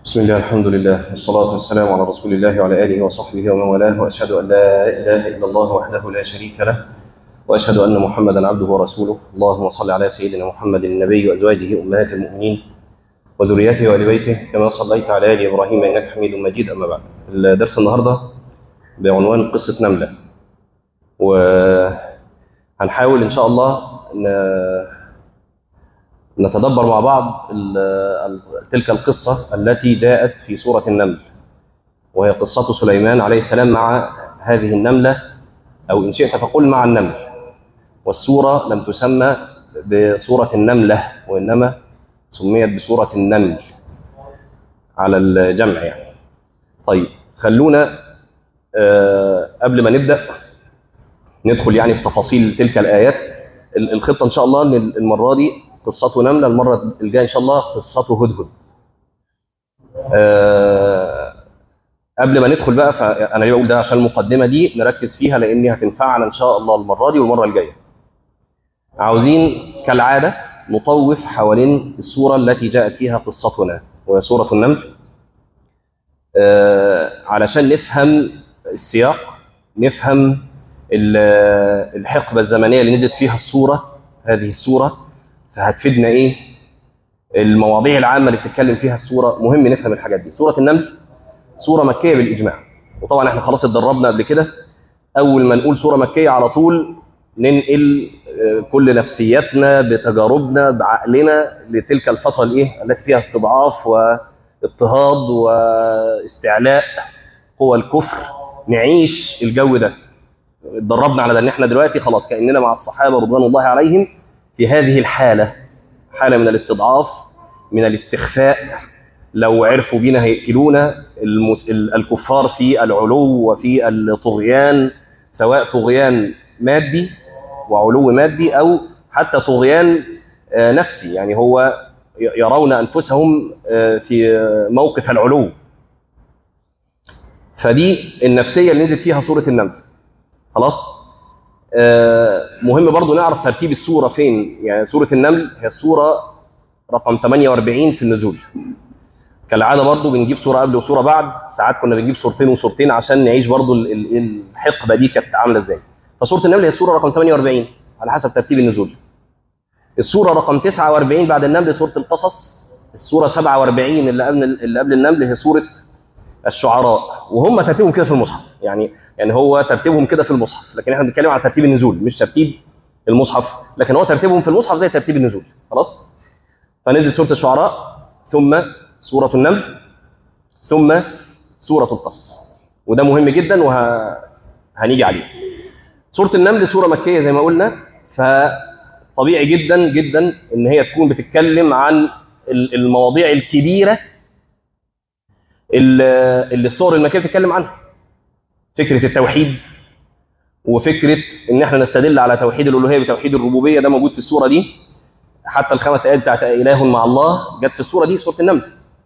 بسم الله الحمد لله والصلاة والسلام على رسول الله وعلى آله وصحبه ومن والاه وأشهد أن لا إله إلا الله وحده لا شريك له وأشهد أن محمدا عبده ورسوله اللهم صل على سيدنا محمد النبي وأزواجه أمهات المؤمنين وذريته وآل بيته كما صليت على آل إبراهيم إنك حميد مجيد أما بعد الدرس النهاردة بعنوان قصة نملة وهنحاول إن شاء الله نتدبر مع بعض تلك القصة التي جاءت في سورة النمل وهي قصة سليمان عليه السلام مع هذه النملة أو إن شئت فقل مع النمل والسورة لم تسمى بسورة النملة وإنما سميت بسورة النمل على الجمع يعني طيب خلونا قبل ما نبدأ ندخل يعني في تفاصيل تلك الآيات الخطة إن شاء الله أن المرة دي قصته نملة المرة الجاية إن شاء الله قصته هدهد أه قبل ما ندخل بقى فأنا ليه بقول ده عشان المقدمة دي نركز فيها لأني هتنفعنا إن شاء الله المرة دي والمرة الجاية عاوزين كالعادة نطوف حوالين السورة التي جاءت فيها قصتنا وهي سورة النمل أه علشان نفهم السياق نفهم الحقبة الزمنية اللي نزلت فيها السورة هذه السورة فهتفيدنا ايه المواضيع العامه اللي بتتكلم فيها السوره مهم نفهم الحاجات دي سوره النمل سوره مكيه بالاجماع وطبعا احنا خلاص اتدربنا قبل كده اول ما نقول سوره مكيه على طول ننقل كل نفسياتنا بتجاربنا بعقلنا لتلك الفتره الايه التي فيها استضعاف واضطهاد واستعلاء قوى الكفر نعيش الجو ده اتدربنا على ده ان احنا دلوقتي خلاص كاننا مع الصحابه رضوان الله عليهم في هذه الحالة حالة من الاستضعاف من الاستخفاء لو عرفوا بينا هيقتلونا المس... الكفار في العلو وفي الطغيان سواء طغيان مادي وعلو مادي أو حتى طغيان نفسي يعني هو يرون أنفسهم في موقف العلو فدي النفسية اللي نزلت فيها سورة النمل خلاص مهم برضو نعرف ترتيب السورة فين يعني سورة النمل هي السورة رقم 48 في النزول كالعادة برضو بنجيب سورة قبل وسورة بعد ساعات كنا بنجيب سورتين وسورتين عشان نعيش برضو الحقبة دي كانت عاملة ازاي فسورة النمل هي السورة رقم 48 على حسب ترتيب النزول السورة رقم 49 بعد النمل سورة القصص السورة 47 اللي قبل اللي قبل النمل هي سورة الشعراء وهم ترتيبهم كده في المصحف يعني يعني هو ترتيبهم كده في المصحف لكن احنا بنتكلم على ترتيب النزول مش ترتيب المصحف لكن هو ترتيبهم في المصحف زي ترتيب النزول خلاص فنزل سوره الشعراء ثم سوره النمل ثم سوره القصص وده مهم جدا وهنيجي عليه سوره النمل سوره مكيه زي ما قلنا فطبيعي جدا جدا ان هي تكون بتتكلم عن المواضيع الكبيره اللي الصور المكيه بتتكلم عنها فكرة التوحيد وفكرة ان احنا نستدل على توحيد الالوهية بتوحيد الربوبية ده موجود في السورة دي حتى الخمس آيات بتاعت إله مع الله جت في السورة دي سورة النمل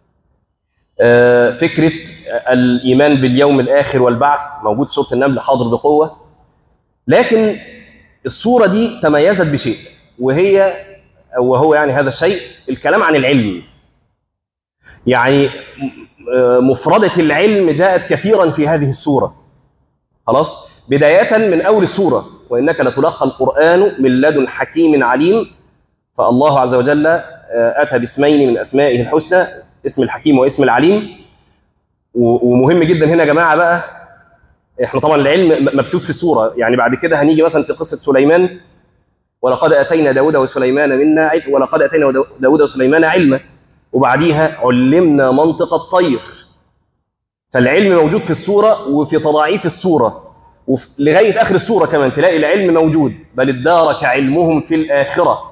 فكرة الإيمان باليوم الآخر والبعث موجود في سورة النمل حاضر بقوة لكن السورة دي تميزت بشيء وهي وهو يعني هذا الشيء الكلام عن العلم يعني مفردة العلم جاءت كثيرا في هذه السورة خلاص بداية من أول السورة وإنك لتلقى القرآن من لدن حكيم عليم فالله عز وجل أتى باسمين من أسمائه الحسنى اسم الحكيم واسم العليم ومهم جدا هنا يا جماعة بقى احنا طبعا العلم مبثوث في السورة يعني بعد كده هنيجي مثلا في قصة سليمان ولقد أتينا داود وسليمان منا ولقد أتينا داود وسليمان علما وبعديها علمنا منطق الطير فالعلم موجود في السورة وفي تضاعيف السورة لغاية آخر السورة كمان تلاقي العلم موجود بل ادارك علمهم في الآخرة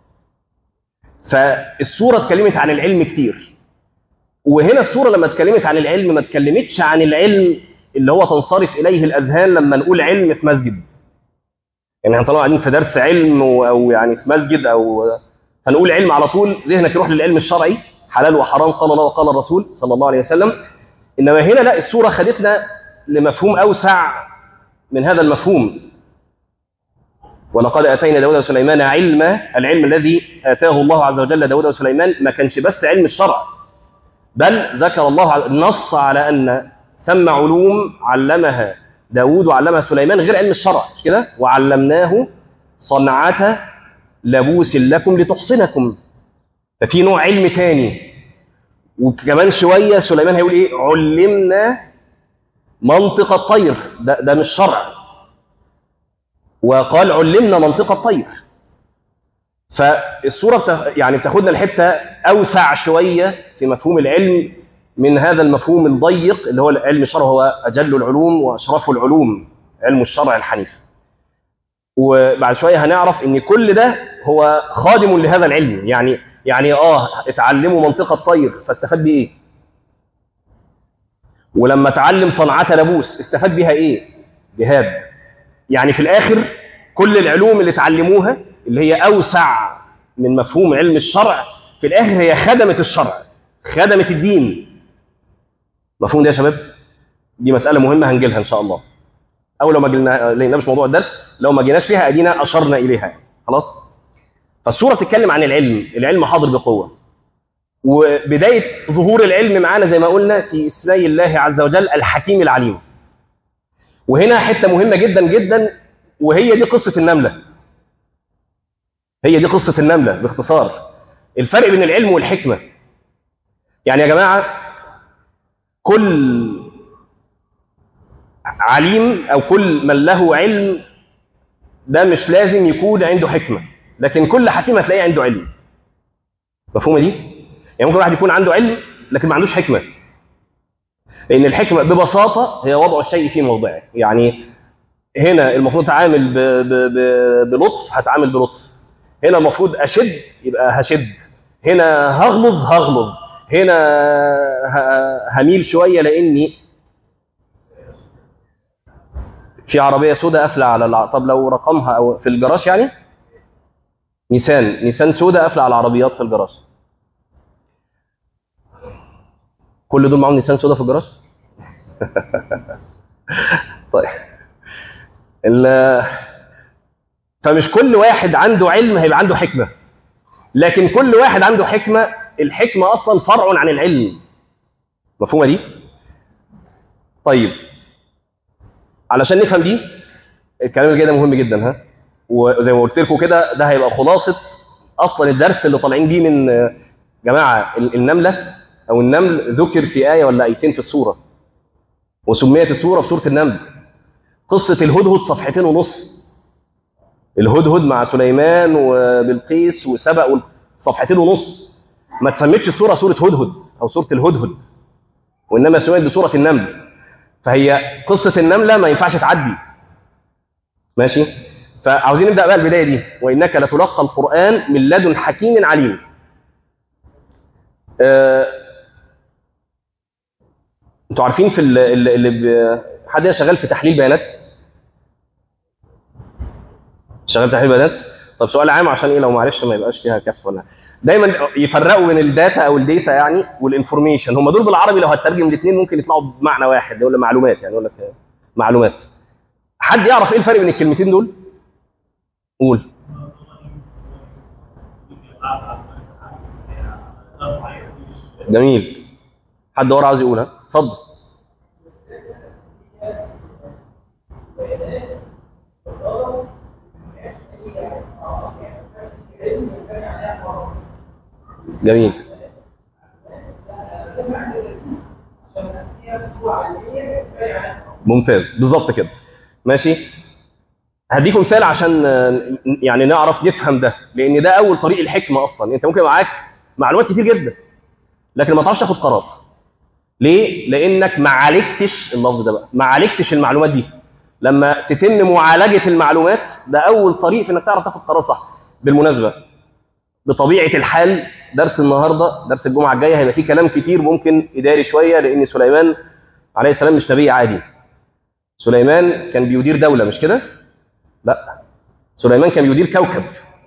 فالسورة اتكلمت عن العلم كتير وهنا السورة لما اتكلمت عن العلم ما اتكلمتش عن العلم اللي هو تنصرف إليه الأذهان لما نقول علم في مسجد يعني احنا طالما قاعدين في درس علم أو يعني في مسجد أو فنقول علم على طول ذهنك يروح للعلم الشرعي حلال وحرام قال الله وقال الرسول صلى الله عليه وسلم انما هنا لا السوره خدتنا لمفهوم اوسع من هذا المفهوم ولقد اتينا داود وسليمان علما العلم الذي اتاه الله عز وجل داود وسليمان ما كانش بس علم الشرع بل ذكر الله على- نص على أن ثم علوم علمها داود وعلمها سليمان غير علم الشرع مش كده وعلمناه صنعة لبوس لكم لتحصنكم ففي نوع علم تاني وكمان شوية سليمان هيقول إيه علمنا منطق الطير ده, ده مش شرع وقال علمنا منطق الطير فالصورة بتا... يعني بتاخدنا لحتة أوسع شوية في مفهوم العلم من هذا المفهوم الضيق اللي هو علم الشرع هو أجل العلوم وأشرف العلوم علم الشرع الحنيف وبعد شوية هنعرف إن كل ده هو خادم لهذا العلم يعني يعني آه اتعلموا منطق الطير فاستفاد بيه إيه؟ ولما اتعلم صنعة لبوس استفاد بيها إيه؟ جهاد يعني في الآخر كل العلوم اللي اتعلموها اللي هي أوسع من مفهوم علم الشرع في الآخر هي خدمة الشرع خدمة الدين مفهوم ده يا شباب؟ دي مسألة مهمة هنجيلها إن شاء الله أو لو ما جينا لقينا مش موضوع الدرس لو ما جيناش فيها أدينا أشرنا إليها خلاص؟ فالسورة بتتكلم عن العلم العلم حاضر بقوة وبداية ظهور العلم معانا زي ما قلنا في اسمي الله عز وجل الحكيم العليم وهنا حتة مهمة جدا جدا وهي دي قصة النملة هي دي قصة النملة باختصار الفرق بين العلم والحكمة يعني يا جماعة كل عليم أو كل من له علم ده مش لازم يكون عنده حكمة لكن كل حكيم هتلاقيه عنده علم مفهومة دي؟ يعني ممكن واحد يكون عنده علم لكن ما عندوش حكمة لأن الحكمة ببساطة هي وضع الشيء في موضعه يعني هنا المفروض اتعامل ب... ب... ب... بلطف هتعامل بلطف هنا المفروض اشد يبقى هشد هنا هغلظ هغلظ هنا ه... هميل شويه لاني في عربيه سوداء قافله على الع... طب لو رقمها او في الجراج يعني نيسان نيسان سوداء قافله على العربيات في الجراج كل دول معاهم نيسان سوداء في الجراج طيب ال... فمش كل واحد عنده علم هيبقى عنده حكمة لكن كل واحد عنده حكمة الحكمة أصلا فرع عن العلم مفهومة دي؟ طيب علشان نفهم دي الكلام اللي جاي ده مهم جدا ها وزي ما قلت لكم كده ده هيبقى خلاصة أصلا الدرس اللي طالعين بيه من جماعة النملة أو النمل ذكر في آية ولا آيتين في السورة وسميت السورة بسورة النمل قصة الهدهد صفحتين ونص الهدهد مع سليمان وبلقيس وسبأ صفحتين ونص ما تسميتش السورة سورة هدهد أو سورة الهدهد وإنما سميت بسورة النمل فهي قصة النملة ما ينفعش تعدي ماشي فعاوزين نبدأ بقى البداية دي وإنك لتلقى القرآن من لدن حكيم عليم أه... انتوا عارفين في اللي, اللي ب... حد شغال في تحليل بيانات شغال تحليل بيانات طب سؤال عام عشان ايه لو معلش ما يبقاش فيها كسف ولا دايما يفرقوا بين الداتا او الداتا يعني والانفورميشن هم دول بالعربي لو هترجم الاثنين ممكن يطلعوا بمعنى واحد يقول معلومات يعني يقول لك معلومات حد يعرف ايه الفرق بين الكلمتين دول قول جميل حد ورا عاوز يقولها اتفضل جميل ممتاز بالظبط كده ماشي هديكم مثال عشان يعني نعرف نفهم ده لان ده اول طريق الحكمه اصلا انت ممكن معاك معلومات كتير جدا لكن ما تعرفش تاخد قرار ليه لانك ما عالجتش اللفظ ده بقى ما عالجتش المعلومات دي لما تتم معالجه المعلومات ده اول طريق في انك تعرف تاخد قرار صح بالمناسبه بطبيعه الحال درس النهارده درس الجمعه الجايه هيبقى فيه كلام كتير ممكن اداري شويه لان سليمان عليه السلام مش نبي عادي سليمان كان بيدير دوله مش كده لا سليمان كان بيدير كوكب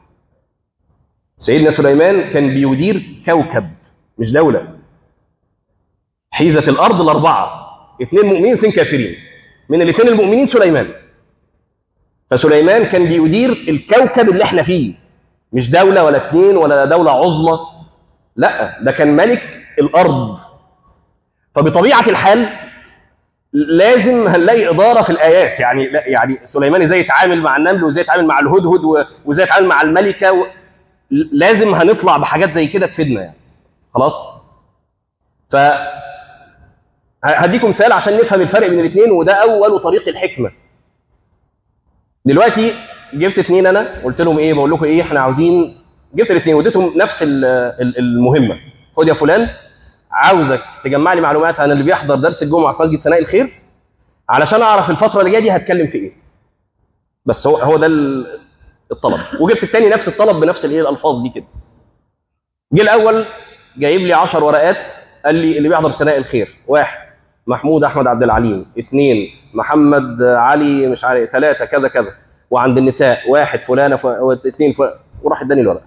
سيدنا سليمان كان بيدير كوكب مش دوله حيزه الارض الاربعه اثنين مؤمنين اثنين كافرين من الاثنين المؤمنين سليمان فسليمان كان بيدير الكوكب اللي احنا فيه مش دولة ولا اثنين ولا دولة عظمى لا ده كان ملك الأرض فبطبيعه الحال لازم هنلاقي اداره في الايات يعني لا يعني سليمان ازاي يتعامل مع النمل وازاي يتعامل مع الهدهد و- وازاي يتعامل مع الملكه و... لازم هنطلع بحاجات زي كده تفيدنا يعني خلاص ف هديكم مثال عشان نفهم الفرق بين الاثنين وده اول طريق الحكمه دلوقتي جبت اثنين انا قلت لهم ايه بقول لكم ايه احنا عاوزين جبت الاثنين واديتهم نفس ال- ال- المهمه خد يا فلان عاوزك تجمع لي معلومات عن اللي بيحضر درس الجمعه في مسجد ثناء الخير علشان اعرف الفتره اللي جايه دي هتكلم في ايه بس هو هو ده ال- الطلب وجبت الثاني نفس الطلب بنفس الايه الالفاظ دي كده جه الاول جايب لي 10 ورقات قال لي اللي بيحضر ثناء الخير واحد محمود احمد عبد العليم اثنين محمد علي مش عارف ثلاثه كذا كذا وعند النساء واحد فلانه ف... اثنين ف... وراح اداني الورقه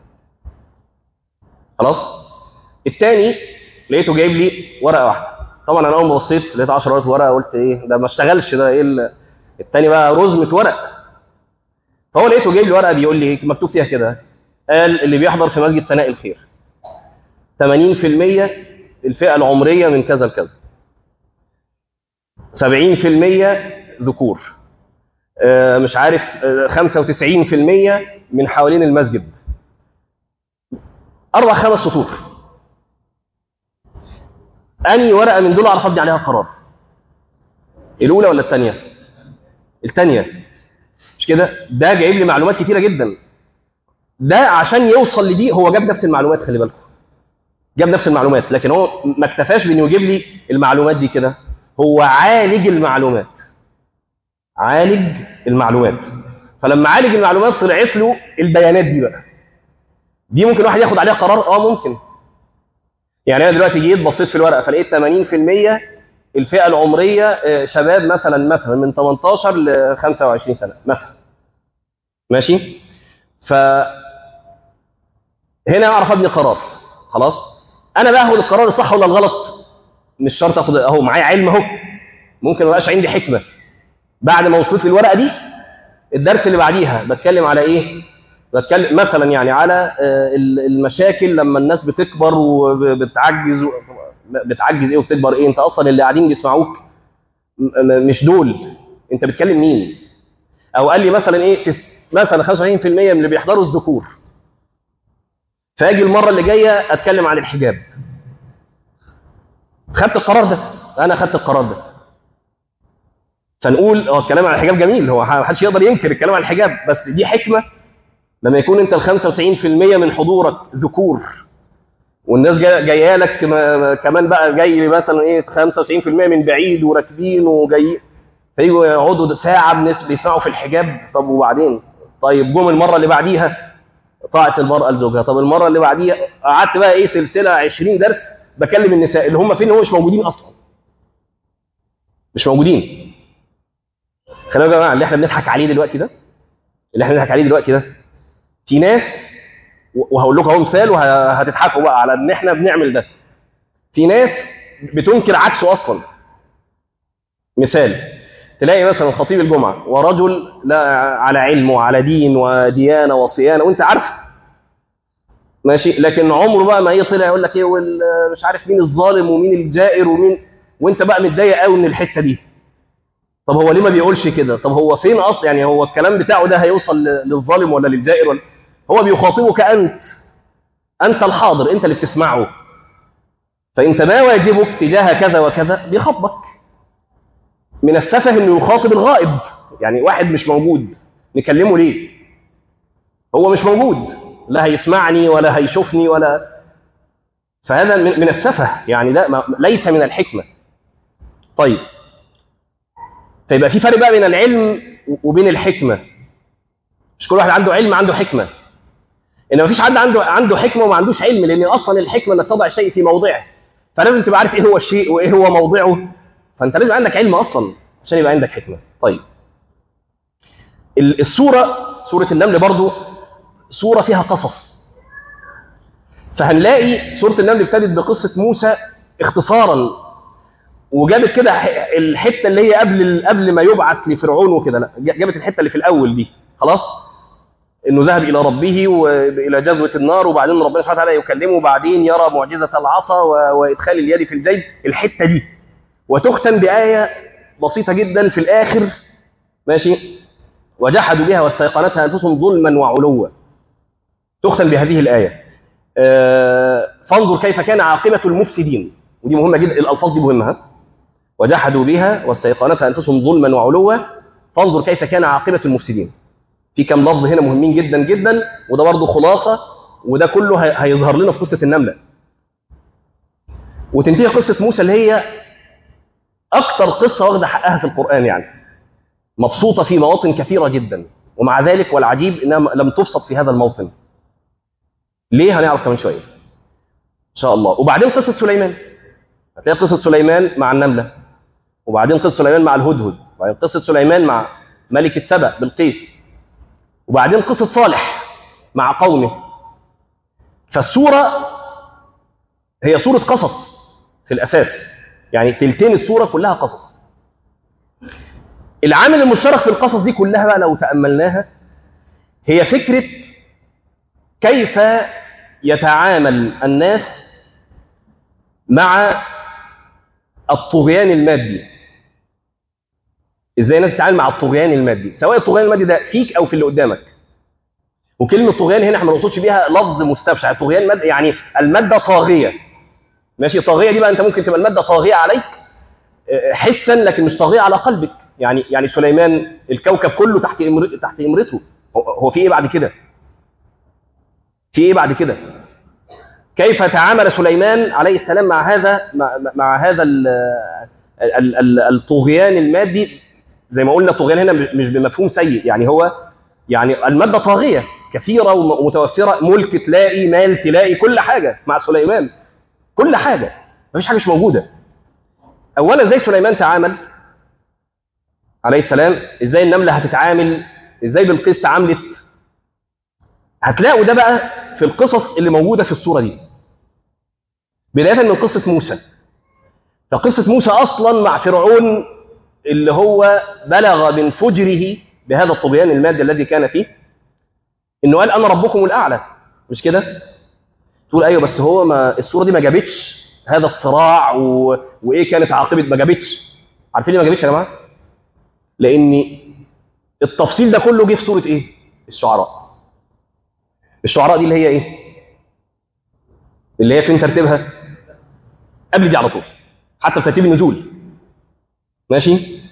خلاص الثاني لقيته جايب لي ورقه واحده طبعا انا اول ما بصيت لقيت 10 ورقات ورقه قلت ايه ده ما اشتغلش ده ايه ال- الثاني بقى رزمه ورق فهو لقيته جايب لي ورقه بيقول لي إيه؟ مكتوب فيها كده قال اللي بيحضر في مسجد ثناء الخير 80% الفئه العمريه من كذا لكذا 70% ذكور آه، مش عارف آه، 95% من حوالين المسجد اربع خمس سطور اني ورقه من دول اعرف ابني عليها قرار الاولى ولا الثانيه الثانيه مش كده ده جايب لي معلومات كتيره جدا ده عشان يوصل لدي هو جاب نفس المعلومات خلي بالكم جاب نفس المعلومات لكن هو ما اكتفاش بانه يجيب لي المعلومات دي كده هو عالج المعلومات عالج المعلومات فلما عالج المعلومات طلعت له البيانات دي بقى دي ممكن واحد ياخد عليها قرار اه ممكن يعني انا دلوقتي جيت بصيت في الورقه فلقيت 80% الفئه العمريه آه، شباب مثلا مثلا من 18 ل 25 سنه مثلا ماشي ف هنا اعرف ابني قرار خلاص انا باخد القرار الصح ولا الغلط مش شرط اخد اهو معايا علم اهو ممكن ما يبقاش عندي حكمه بعد ما وصلت لي الورقه دي الدرس اللي بعديها بتكلم على ايه بتكلم مثلا يعني على آه، ال- المشاكل لما الناس بتكبر وبتعجز و- بتعجز ايه وبتكبر ايه انت اصلا اللي قاعدين بيسمعوك م- م- مش دول انت بتكلم مين او قال لي مثلا ايه تس- مثلا 95% من اللي بيحضروا الذكور فاجي المره اللي جايه اتكلم عن الحجاب خدت القرار ده انا خدت القرار ده فنقول هو الكلام عن الحجاب جميل هو ما حدش يقدر ينكر الكلام عن الحجاب بس دي حكمه لما يكون انت ال 95% من حضورك ذكور والناس جايه جايه لك ما- كمان بقى جاي مثلا ايه 95% من بعيد وراكبين وجايين فيجوا يقعدوا ساعه بنس- بيسمعوا في الحجاب طب وبعدين طيب جم المره اللي بعديها طاعه المراه لزوجها طب المره اللي بعديها قعدت بقى ايه سلسله 20 درس بكلم النساء اللي هم فين هم مش موجودين اصلا مش موجودين خلينا يا جماعه اللي احنا بنضحك عليه دلوقتي ده اللي احنا بنضحك عليه دلوقتي ده في ناس و- وهقول لكم اهو مثال وهتضحكوا بقى على ان احنا بنعمل ده في ناس بتنكر عكسه اصلا مثال تلاقي مثلا خطيب الجمعه ورجل لا على علم وعلى دين وديانه وصيانه وانت عارف ماشي لكن عمره بقى ما ايه طلع يقول لك ايه وال- مش عارف مين الظالم ومين الجائر ومين وانت بقى متضايق قوي من الحته دي طب هو ليه ما بيقولش كده طب هو فين اصلا يعني هو الكلام بتاعه ده هيوصل ل- للظالم ولا للجائر ولا هو بيخاطبك انت انت الحاضر انت اللي بتسمعه فانت ما واجبك تجاه كذا وكذا بيخاطبك من السفه انه يخاطب الغائب يعني واحد مش موجود نكلمه ليه هو مش موجود لا هيسمعني ولا هيشوفني ولا فهذا من من السفه يعني لا ما- ليس من الحكمه طيب فيبقى في فرق بقى بين العلم وبين الحكمه مش كل واحد عنده علم عنده حكمه ان مفيش حد عنده عنده حكمه وما عندوش علم لان اصلا الحكمه انك تضع الشيء في موضعه فلازم تبقى عارف ايه هو الشيء وايه هو موضعه فانت لازم عندك علم اصلا عشان يبقى عندك حكمه طيب ال- السوره سوره النمل برضو سوره فيها قصص فهنلاقي سوره النمل ابتدت بقصه موسى اختصارا وجابت كده ح- الحته اللي هي قبل ال- قبل ما يبعث لفرعون وكده لا ج- جابت الحته اللي في الاول دي خلاص انه ذهب الى ربه والى جذوه النار وبعدين ربنا سبحانه وتعالى يكلمه وبعدين يرى معجزه العصا و- وادخال اليد في الجيب الحته دي وتختم بآية بسيطة جدا في الآخر ماشي وجحدوا بها واستيقنتها أنفسهم ظلما وعلوا تختم بهذه الآية آه، فانظر كيف كان عاقبة المفسدين ودي مهمة جدا الألفاظ دي مهمة ها؟ وجحدوا بها واستيقنتها أنفسهم ظلما وعلوا فانظر كيف كان عاقبة المفسدين في كم لفظ هنا مهمين جدا جدا وده برضه خلاصة وده كله هي- هيظهر لنا في قصة النملة وتنتهي قصة موسى اللي هي أكتر قصة واخدة حقها في القرآن يعني مبسوطة في مواطن كثيرة جدا ومع ذلك والعجيب إنها لم تبسط في هذا الموطن ليه هنعرف كمان شوية إن شاء الله وبعدين قصة سليمان هتلاقي قصة سليمان مع النملة وبعدين قصة سليمان مع الهدهد وبعدين قصة سليمان مع ملكة سبأ بالقيس وبعدين قصة صالح مع قومه فالسورة هي سورة قصص في الأساس يعني تلتين السورة كلها قصص العامل المشترك في القصص دي كلها بقى لو تأملناها هي فكرة كيف يتعامل الناس مع الطغيان المادي ازاي الناس تتعامل مع الطغيان المادي سواء الطغيان المادي ده فيك او في اللي قدامك وكلمه طغيان هنا احنا ما نقصدش بيها لفظ مستبشع طغيان مادي يعني الماده طاغيه ماشي طاغيه دي بقى انت ممكن تبقى الماده طاغيه عليك آه، حسا لكن مش طاغيه على قلبك يعني يعني سليمان الكوكب كله تحت إمر... تحت امرته هو- هو في ايه بعد كده في ايه بعد كده كيف تعامل سليمان عليه السلام مع هذا مع, مع هذا ال... ال... ال... الطغيان المادي زي ما قلنا الطغيان هنا مش بمفهوم سيء يعني هو يعني الماده طاغيه كثيره وم- ومتوفره ملك تلاقي مال تلاقي كل حاجه مع سليمان كل حاجه مفيش حاجه مش موجوده اولا ازاي سليمان تعامل عليه السلام ازاي النمله هتتعامل ازاي بالقيس تعاملت هتلاقوا ده بقى في القصص اللي موجوده في الصوره دي بدايه من قصه موسى فقصه موسى اصلا مع فرعون اللي هو بلغ من فجره بهذا الطغيان المادي الذي كان فيه انه قال انا ربكم الاعلى مش كده تقول ايوه بس هو ما الصوره دي ما جابتش هذا الصراع و... وايه كانت عاقبه ما جابتش عارفين ليه ما جابتش يا جماعه لان التفصيل ده كله جه في سوره ايه الشعراء الشعراء دي اللي هي ايه اللي هي فين ترتيبها قبل دي على طول حتى في ترتيب النزول ماشي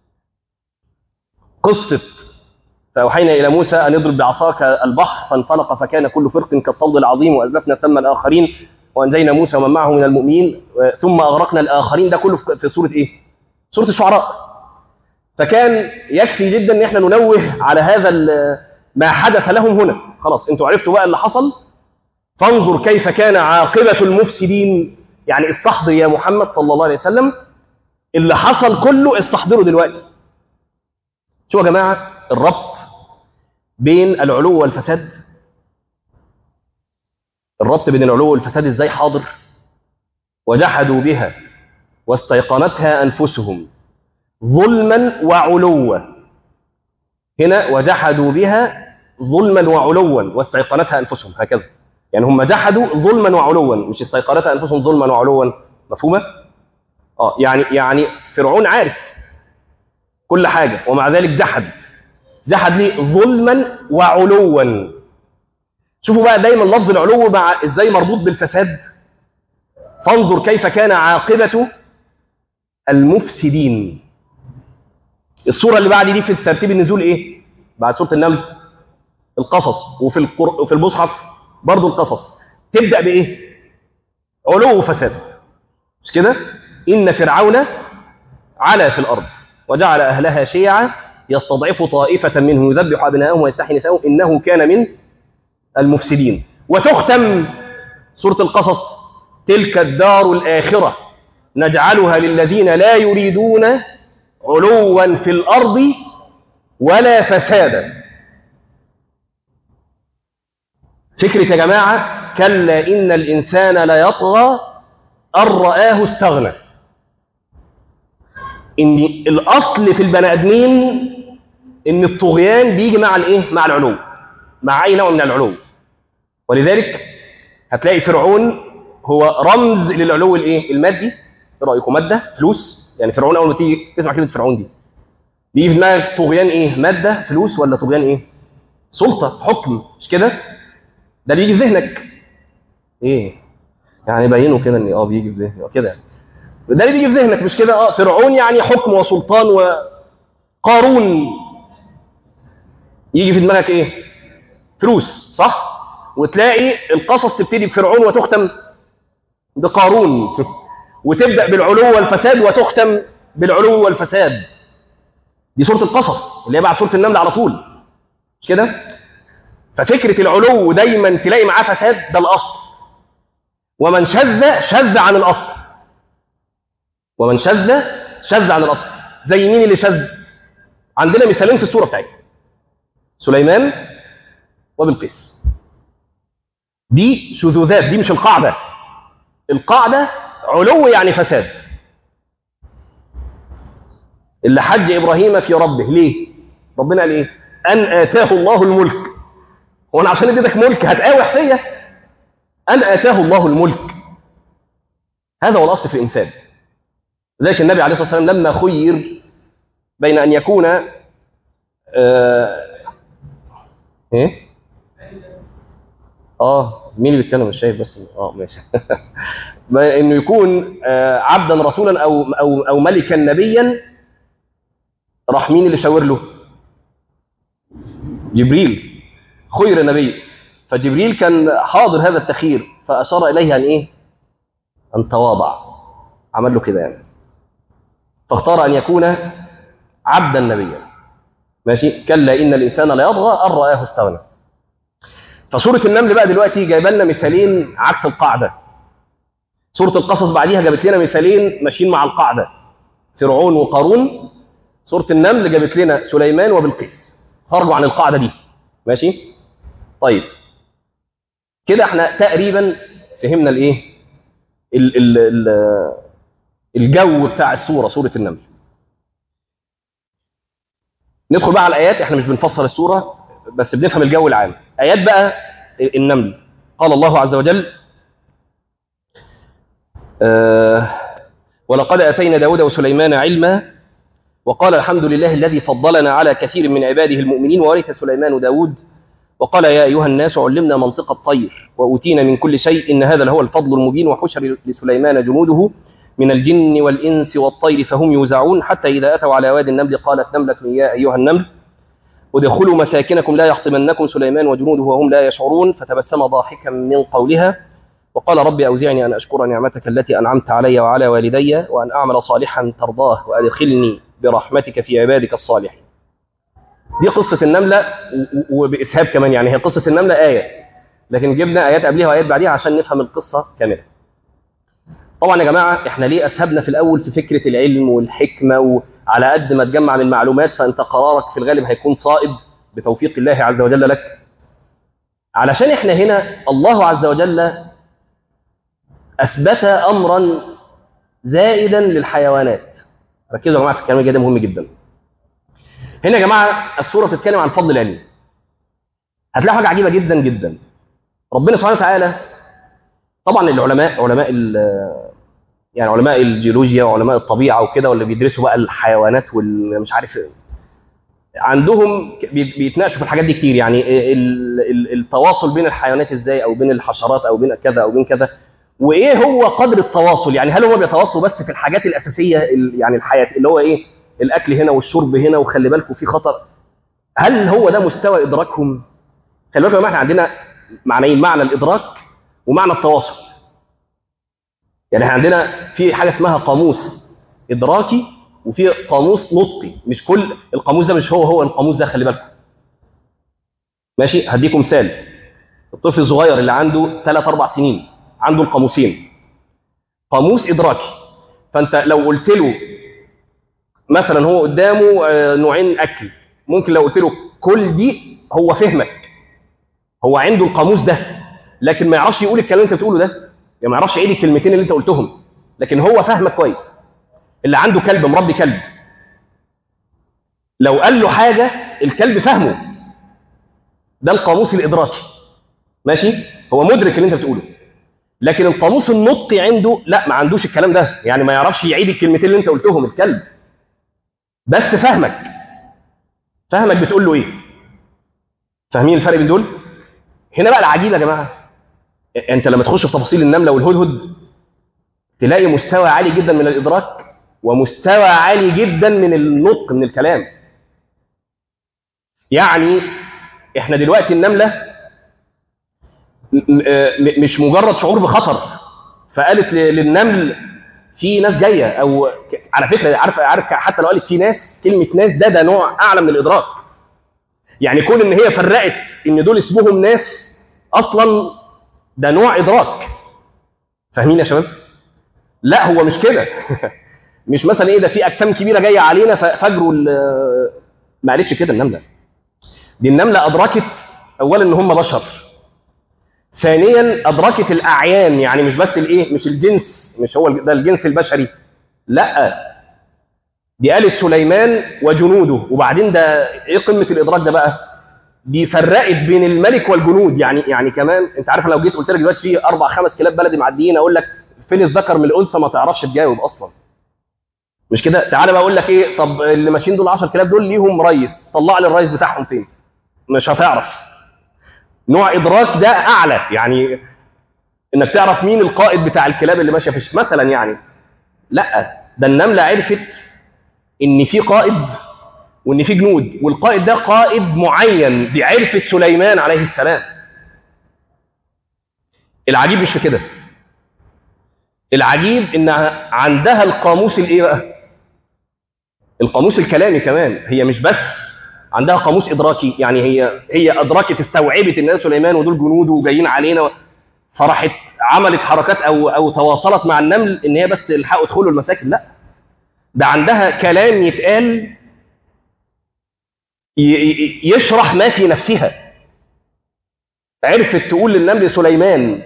قصة فأوحينا إلى موسى أن يضرب بعصاك البحر فانفلق فكان كل فرق كالطود العظيم وأزلفنا ثم الآخرين وأنجينا موسى ومن معه من المؤمنين ثم أغرقنا الآخرين ده كله في سورة إيه؟ سورة الشعراء فكان يكفي جدا ان احنا ننوه على هذا ال- ما حدث لهم هنا خلاص انتوا عرفتوا بقى اللي حصل فانظر كيف كان عاقبة المفسدين يعني استحضر يا محمد صلى الله عليه وسلم اللي حصل كله استحضره دلوقتي شو يا جماعة الربط بين العلو والفساد الربط بين العلو والفساد ازاي حاضر وجحدوا بها واستيقنتها أنفسهم ظلما وعلوا هنا وجحدوا بها ظلما وعلوا واستيقنتها انفسهم هكذا يعني هم جحدوا ظلما وعلوا مش استيقنتها انفسهم ظلما وعلوا مفهومه اه يعني يعني فرعون عارف كل حاجه ومع ذلك جحد جحد ليه ظلما وعلوا شوفوا بقى دايما لفظ العلو مع ازاي مربوط بالفساد فانظر كيف كان عاقبه المفسدين الصورة اللي بعد دي في ترتيب النزول ايه؟ بعد سورة النمل القصص وفي القر... وفي المصحف برضو القصص تبدأ بإيه؟ علو وفساد مش كده؟ إن فرعون علا في الأرض وجعل أهلها شيعا يستضعف طائفة منهم يذبح أبناءهم ويستحيي نساءهم إنه كان من المفسدين وتختم سورة القصص تلك الدار الآخرة نجعلها للذين لا يريدون علوا في الأرض ولا فسادا فكرة يا جماعة كلا إن الإنسان لا يطغى أن رآه استغنى إن الأصل في البني آدمين إن الطغيان بيجي مع الإيه؟ مع العلو مع أي نوع من العلو ولذلك هتلاقي فرعون هو رمز للعلو الإيه؟ المادي ايه رايكم ماده فلوس يعني فرعون اول ما تيجي تسمع كلمه فرعون دي بيجي في دماغك طغيان ايه ماده فلوس ولا طغيان ايه سلطه حكم مش كده ده اللي بيجي في ذهنك ايه يعني بينوا كده ان اه بيجي في ذهني اه كده يعني. ده اللي بيجي في ذهنك مش كده اه فرعون يعني حكم وسلطان وقارون يجي في دماغك ايه فلوس صح وتلاقي القصص تبتدي بفرعون وتختم بقارون وتبدا بالعلو والفساد وتختم بالعلو والفساد دي سوره القصص اللي هي بعد سوره النمل على طول مش كده ففكره العلو دايما تلاقي معاه فساد ده الاصل ومن شذ شذ عن الاصل ومن شذ شذ عن الاصل زي مين اللي شذ عندنا مثالين في السوره بتاعتنا سليمان وبلقيس دي شذوذات دي مش القاعده القاعده علو يعني فساد اللي حج ابراهيم في ربه ليه ربنا قال ايه ان اتاه الله الملك هو انا عشان اديتك ملك هتقاوح فيا ان اتاه الله الملك هذا هو الاصل في الانسان لذلك النبي عليه الصلاه والسلام لما خير بين ان يكون آه ايه اه مين اللي بيتكلم مش شايف بس اه ماشي انه يكون آه عبدا رسولا او او او ملكا نبيا راح مين اللي شاور له جبريل خير نبي فجبريل كان حاضر هذا التخيير فاشار اليه ان ايه ان تواضع عمل له كده يعني فاختار ان يكون عبدا نبيا ماشي كلا ان الانسان لا يطغى ان راه استغنى فسوره النمل بقى دلوقتي جايبه لنا مثالين عكس القاعده سوره القصص بعديها جابت لنا مثالين ماشيين مع القاعده فرعون وقارون سوره النمل جابت لنا سليمان وبلقيس خرجوا عن القاعده دي ماشي طيب كده احنا تقريبا فهمنا الايه ال ال ال الجو بتاع السوره سوره النمل ندخل بقى على الايات احنا مش بنفسر السوره بس بنفهم الجو العام ايات بقى النمل قال الله عز وجل آه ولقد اتينا داود وسليمان علما وقال الحمد لله الذي فضلنا على كثير من عباده المؤمنين وورث سليمان داود وقال يا أيها الناس علمنا منطق الطير وأوتينا من كل شيء إن هذا لهو الفضل المبين وحشر لسليمان جنوده من الجن والإنس والطير فهم يوزعون حتى إذا أتوا على وادي النمل قالت نملة يا أيها النمل ادخلوا مساكنكم لا يحطمنكم سليمان وجنوده وهم لا يشعرون فتبسم ضاحكا من قولها وقال رب أوزعني أن أشكر نعمتك التي أنعمت علي وعلى والدي وأن أعمل صالحا ترضاه وأدخلني برحمتك في عبادك الصالحين دي قصة النملة وبإسهاب كمان يعني هي قصة النملة آية لكن جبنا آيات قبلها وآيات بعديها عشان نفهم القصة كاملة طبعا يا جماعة احنا ليه أسهبنا في الأول في فكرة العلم والحكمة وعلى قد ما تجمع من معلومات فأنت قرارك في الغالب هيكون صائب بتوفيق الله عز وجل لك علشان احنا هنا الله عز وجل أثبت أمرا زائدا للحيوانات ركزوا يا جماعة في الكلام ده مهم جدا هنا يا جماعة السورة بتتكلم عن فضل العلم هتلاقوا حاجة عجيبة جدا جدا ربنا سبحانه وتعالى طبعا العلماء علماء يعني علماء الجيولوجيا وعلماء الطبيعة وكده واللي بيدرسوا بقى الحيوانات والمش عارف عندهم بيتناقشوا في الحاجات دي كتير يعني التواصل بين الحيوانات ازاي او بين الحشرات او بين كذا او بين كذا وايه هو قدر التواصل يعني هل هم بيتواصلوا بس في الحاجات الاساسيه يعني الحياه اللي هو ايه الاكل هنا والشرب هنا وخلي بالكم في خطر هل هو ده مستوى ادراكهم خلي بالكم يا جماعه احنا عندنا معنيين معنى الادراك ومعنى التواصل يعني احنا عندنا في حاجه اسمها قاموس ادراكي وفي قاموس نطقي مش كل القاموس ده مش هو هو القاموس ده خلي بالكم ماشي هديكم مثال الطفل الصغير اللي عنده 3 4 سنين عنده القاموسين قاموس ادراكي فانت لو قلت له مثلا هو قدامه نوعين اكل ممكن لو قلت له كل دي هو فهمك هو عنده القاموس ده لكن ما يعرفش يقول الكلام اللي انت بتقوله ده يعني ما يعرفش يعيد الكلمتين اللي انت قلتهم لكن هو فاهمك كويس اللي عنده كلب مربي كلب لو قال له حاجه الكلب فاهمه ده القاموس الادراكي ماشي هو مدرك اللي انت بتقوله لكن القاموس النطقي عنده لا ما عندوش الكلام ده يعني ما يعرفش يعيد الكلمتين اللي انت قلتهم الكلب بس فهمك فهمك بتقول له ايه فاهمين الفرق بين دول هنا بقى العجيب يا جماعه انت لما تخش في تفاصيل النمله والهدهد تلاقي مستوى عالي جدا من الادراك ومستوى عالي جدا من النطق من الكلام يعني احنا دلوقتي النمله مش مجرد شعور بخطر فقالت للنمل في ناس جايه او على فكره عارف عارف حتى لو قالت في ناس كلمه ناس ده ده نوع اعلى من الادراك يعني كون ان هي فرقت ان دول اسمهم ناس اصلا ده نوع ادراك فاهمين يا شباب لا هو مش كده مش مثلا ايه ده في اجسام كبيره جايه علينا فجروا ما قالتش كده النمله دي النمله ادركت اولا ان هم بشر ثانيا ادركت الاعيان يعني مش بس الايه مش الجنس مش هو ده الجنس البشري لا دي قالت سليمان وجنوده وبعدين ده ايه قمه الادراك ده بقى دي فرقت بين الملك والجنود يعني يعني كمان انت عارف لو جيت قلت لك دلوقتي في اربع خمس كلاب بلدي معديين اقول لك فين الذكر من الانثى ما تعرفش تجاوب اصلا مش كده تعالى بقى اقول لك ايه طب اللي ماشيين دول 10 كلاب دول ليهم ريس طلع لي الريس بتاعهم فين مش هتعرف نوع ادراك ده اعلى يعني انك تعرف مين القائد بتاع الكلاب اللي ماشيه في مثلا يعني لا ده النمله عرفت ان في قائد وان في جنود والقائد ده قائد معين دي عرفت سليمان عليه السلام العجيب مش في كده العجيب ان عندها القاموس الايه بقى القاموس الكلامي كمان هي مش بس عندها قاموس ادراكي يعني هي هي ادركت استوعبت ان سليمان ودول جنوده وجايين علينا فراحت عملت حركات او او تواصلت مع النمل ان هي بس الحقوا ادخلوا المساكن لا ده عندها كلام يتقال يشرح ما في نفسها عرفت تقول للنمل سليمان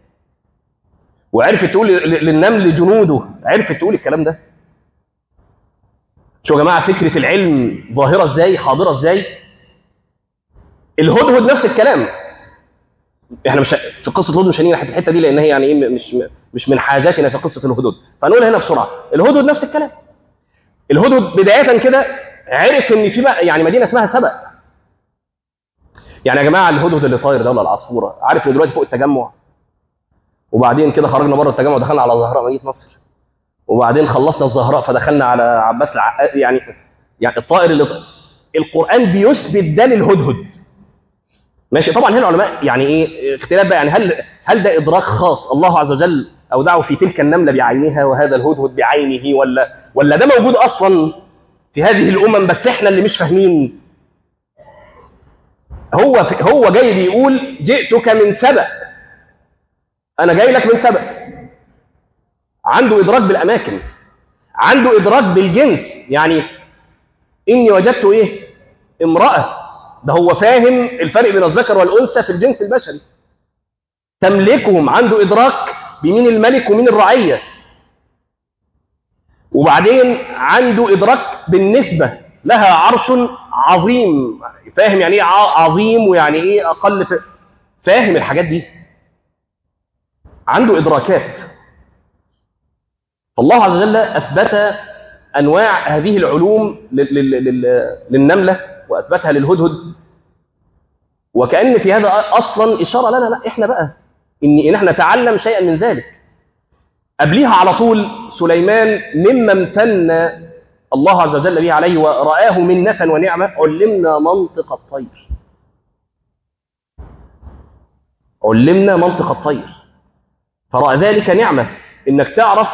وعرفت تقول للنمل جنوده عرفت تقول الكلام ده شو يا جماعه فكره العلم ظاهره ازاي حاضره ازاي الهدهد نفس الكلام احنا مش في قصه الهدهد مش هنيجي الحته دي لان هي يعني ايه مش مش من حاجاتنا في قصه الهدهد فنقول هنا بسرعه الهدهد نفس الكلام الهدهد بدايه كده عرف ان في بقى يعني مدينه اسمها سبأ يعني يا جماعه الهدهد اللي طاير ده ولا العصفوره عارف ان دلوقتي فوق التجمع وبعدين كده خرجنا بره التجمع ودخلنا على زهراء مدينه مصر وبعدين خلصنا الزهراء فدخلنا على عباس العقاد يعني يعني الطائر اللي القران بيثبت ده للهدهد ماشي طبعا هنا العلماء يعني ايه اختلاف بقى يعني هل هل ده ادراك خاص الله عز وجل اودعه في تلك النمله بعينها وهذا الهدهد بعينه ولا ولا ده موجود اصلا في هذه الامم بس احنا اللي مش فاهمين هو هو جاي بيقول جئتك من سبأ انا جاي لك من سبأ عنده ادراك بالاماكن عنده ادراك بالجنس يعني اني وجدت ايه امراه ده هو فاهم الفرق بين الذكر والانثى في الجنس البشري تملكهم عنده ادراك بمين الملك ومين الرعيه وبعدين عنده ادراك بالنسبه لها عرش عظيم فاهم يعني ايه عظيم ويعني ايه اقل فاهم الحاجات دي عنده ادراكات فالله عز وجل اثبت انواع هذه العلوم للنمله واثبتها للهدهد وكان في هذا اصلا اشاره لنا لا احنا بقى ان ان احنا نتعلم شيئا من ذلك قبليها على طول سليمان مما امتن الله عز وجل به عليه ورآه منة ونعمة علمنا منطق الطير علمنا منطق الطير فرأى ذلك نعمة انك تعرف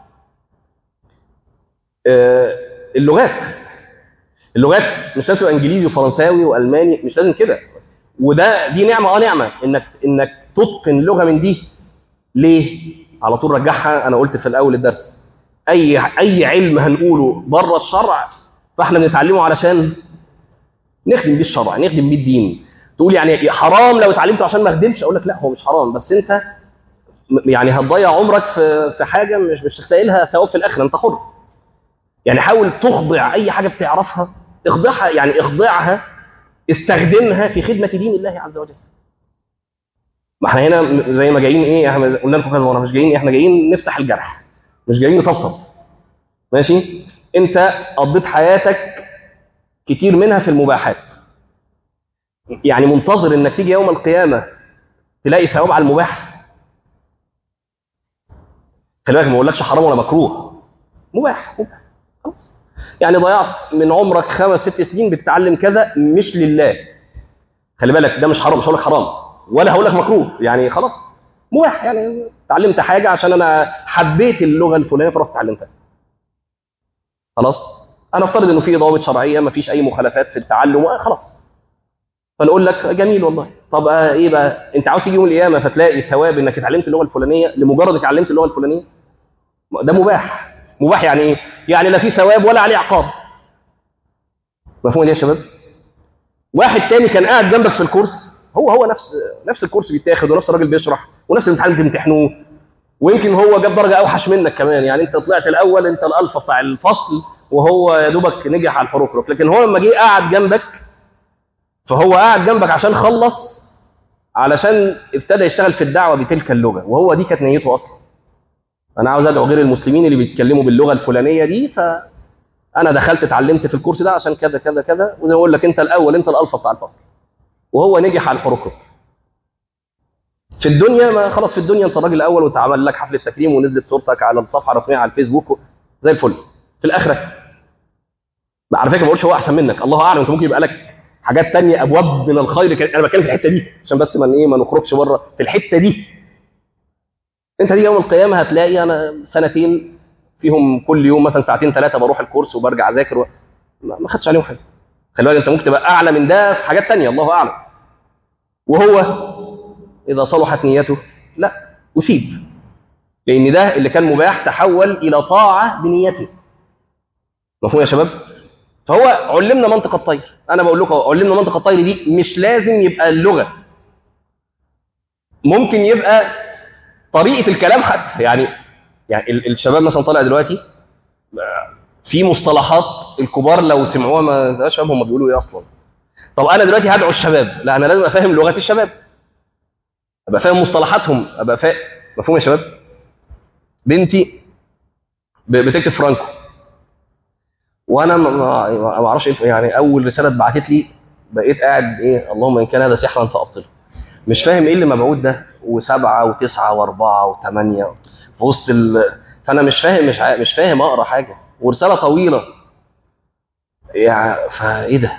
اللغات اللغات مش لازم انجليزي وفرنساوي والماني مش لازم كده وده دي نعمه اه نعمه انك انك تتقن لغه من دي ليه على طول رجعها انا قلت في الاول الدرس اي اي علم هنقوله بره الشرع فاحنا بنتعلمه علشان نخدم بيه الشرع نخدم بيه الدين تقول يعني حرام لو اتعلمته عشان ما اخدمش اقول لك لا هو مش حرام بس انت يعني هتضيع عمرك في في حاجه مش مش هتلاقي لها ثواب في الاخره انت حر يعني حاول تخضع اي حاجه بتعرفها اخضعها يعني اخضعها استخدمها في خدمه دين الله عز وجل ما احنا هنا زي ما جايين ايه احنا قلنا لكم كذا مره مش جايين احنا جايين نفتح الجرح مش جايين نطبطب ماشي انت قضيت حياتك كتير منها في المباحات يعني منتظر انك تيجي يوم القيامه تلاقي ثواب على المباح خلي بالك ما بقولكش حرام ولا مكروه مباح مباح خلاص يعني ضيعت من عمرك خمس ست سنين بتتعلم كذا مش لله خلي بالك ده مش حرام مش هقول لك حرام ولا هقول لك مكروه يعني خلاص مباح يعني اتعلمت حاجه عشان انا حبيت اللغه الفلانيه فرحت اتعلمتها خلاص انا افترض انه في ضوابط شرعيه ما فيش اي مخالفات في التعلم آه خلاص فنقول لك جميل والله طب آه ايه بقى انت عاوز تيجي يوم القيامه فتلاقي ثواب انك اتعلمت اللغه الفلانيه لمجرد انك اتعلمت اللغه الفلانيه ده مباح مباح يعني ايه يعني لا في ثواب ولا عليه عقاب مفهوم يا شباب واحد تاني كان قاعد جنبك في الكورس هو هو نفس نفس الكورس بيتاخد ونفس الراجل بيشرح ونفس الامتحان بتمتحنوه ويمكن هو جاب درجه اوحش منك كمان يعني انت طلعت الاول انت الالفا بتاع الفصل وهو يا دوبك نجح على الحروكروك لكن هو لما جه قعد جنبك فهو قاعد جنبك عشان خلص علشان ابتدى يشتغل في الدعوه بتلك اللغه وهو دي كانت نيته اصلا انا عاوز ادعو غير المسلمين اللي بيتكلموا باللغه الفلانيه دي فانا دخلت اتعلمت في الكورس ده عشان كذا كذا كذا وزي ما اقول لك انت الاول انت الالفا بتاع الفصل وهو نجح على الحروكروك في الدنيا ما خلاص في الدنيا انت الراجل الاول واتعمل لك حفله تكريم ونزلت صورتك على الصفحه الرسميه على الفيسبوك زي الفل في الاخره على فكره ما بقولش هو احسن منك الله اعلم انت ممكن يبقى لك حاجات تانية ابواب من الخير كان- انا بتكلم في الحته دي عشان بس ما ايه ما نخرجش بره في الحته دي انت دي يوم القيامه هتلاقي انا سنتين فيهم كل يوم مثلا ساعتين ثلاثه بروح الكورس وبرجع اذاكر و... ما ما خدتش عليهم حاجه خلي بالك انت ممكن تبقى اعلى من ده في حاجات تانية الله اعلم وهو اذا صلحت نيته لا اثيب لان ده اللي كان مباح تحول الى طاعه بنيته مفهوم يا شباب فهو علمنا منطق الطير انا بقول لكم علمنا منطق الطير دي مش لازم يبقى اللغه ممكن يبقى طريقه الكلام حتى يعني يعني ال- الشباب مثلا طالع دلوقتي في مصطلحات الكبار لو سمعوها ما تبقاش فاهم هم بيقولوا ايه اصلا طب انا دلوقتي هدعو الشباب لا انا لازم افهم لغات الشباب ابقى فاهم مصطلحاتهم ابقى فاهم مفهوم يا شباب بنتي ب- بتكتب فرانكو وانا ما- ما ما اعرفش ايه يعني اول رساله اتبعتت لي بقيت قاعد ايه اللهم ان كان هذا سحرا فابطله مش فاهم ايه اللي مبعوث ده وسبعه وتسعه واربعه وثمانيه في وسط ال... فانا مش فاهم مش ع... مش فاهم اقرا حاجه ورساله طويله يعني فايه ده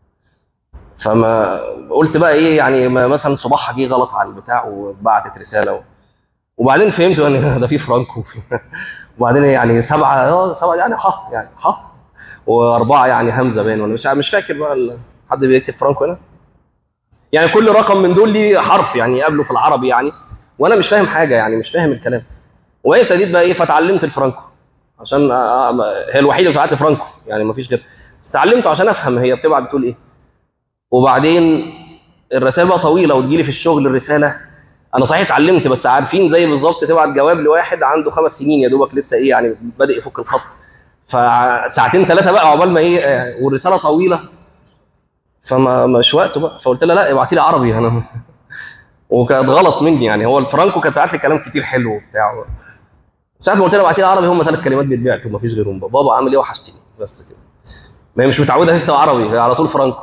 فما قلت بقى ايه يعني ما مثلا صباحها جه غلط على البتاع وبعتت رساله و... وبعدين فهمت ان ده في فرانكو وفي- وبعدين يعني سبعه اه سبعه يعني ح يعني ح واربعه يعني همزه باين ولا مش مش فاكر بقى ال- حد بيكتب فرانكو هنا يعني كل رقم من دول ليه حرف يعني قبله في العربي يعني وانا مش فاهم حاجه يعني مش فاهم الكلام وهي ابتديت بقى ايه فتعلمت الفرانكو عشان آه، آه، هي الوحيده اللي بتاعت فرانكو يعني ما فيش غير بس اتعلمته عشان افهم هي بتبعت بتقول ايه وبعدين الرسائل بقى طويله وتجيلي في الشغل الرساله انا صحيح اتعلمت بس عارفين زي بالظبط تبعت جواب لواحد عنده خمس سنين يا دوبك لسه ايه يعني بادئ يفك الخط فساعتين ثلاثه بقى عقبال ما ايه آه، والرساله طويله فما مش وقته بقى فقلت لها لا ابعتي لي عربي انا وكانت غلط مني يعني هو الفرانكو كانت بعت لي كلام كتير حلو وبتاع ساعة ما قلت لها ابعتي لي عربي هم ثلاث كلمات بيتبعتوا ومفيش غيرهم بقى. بابا عامل ايه وحشتني بس كده ما هي مش متعوده تكتب عربي هي على طول فرانكو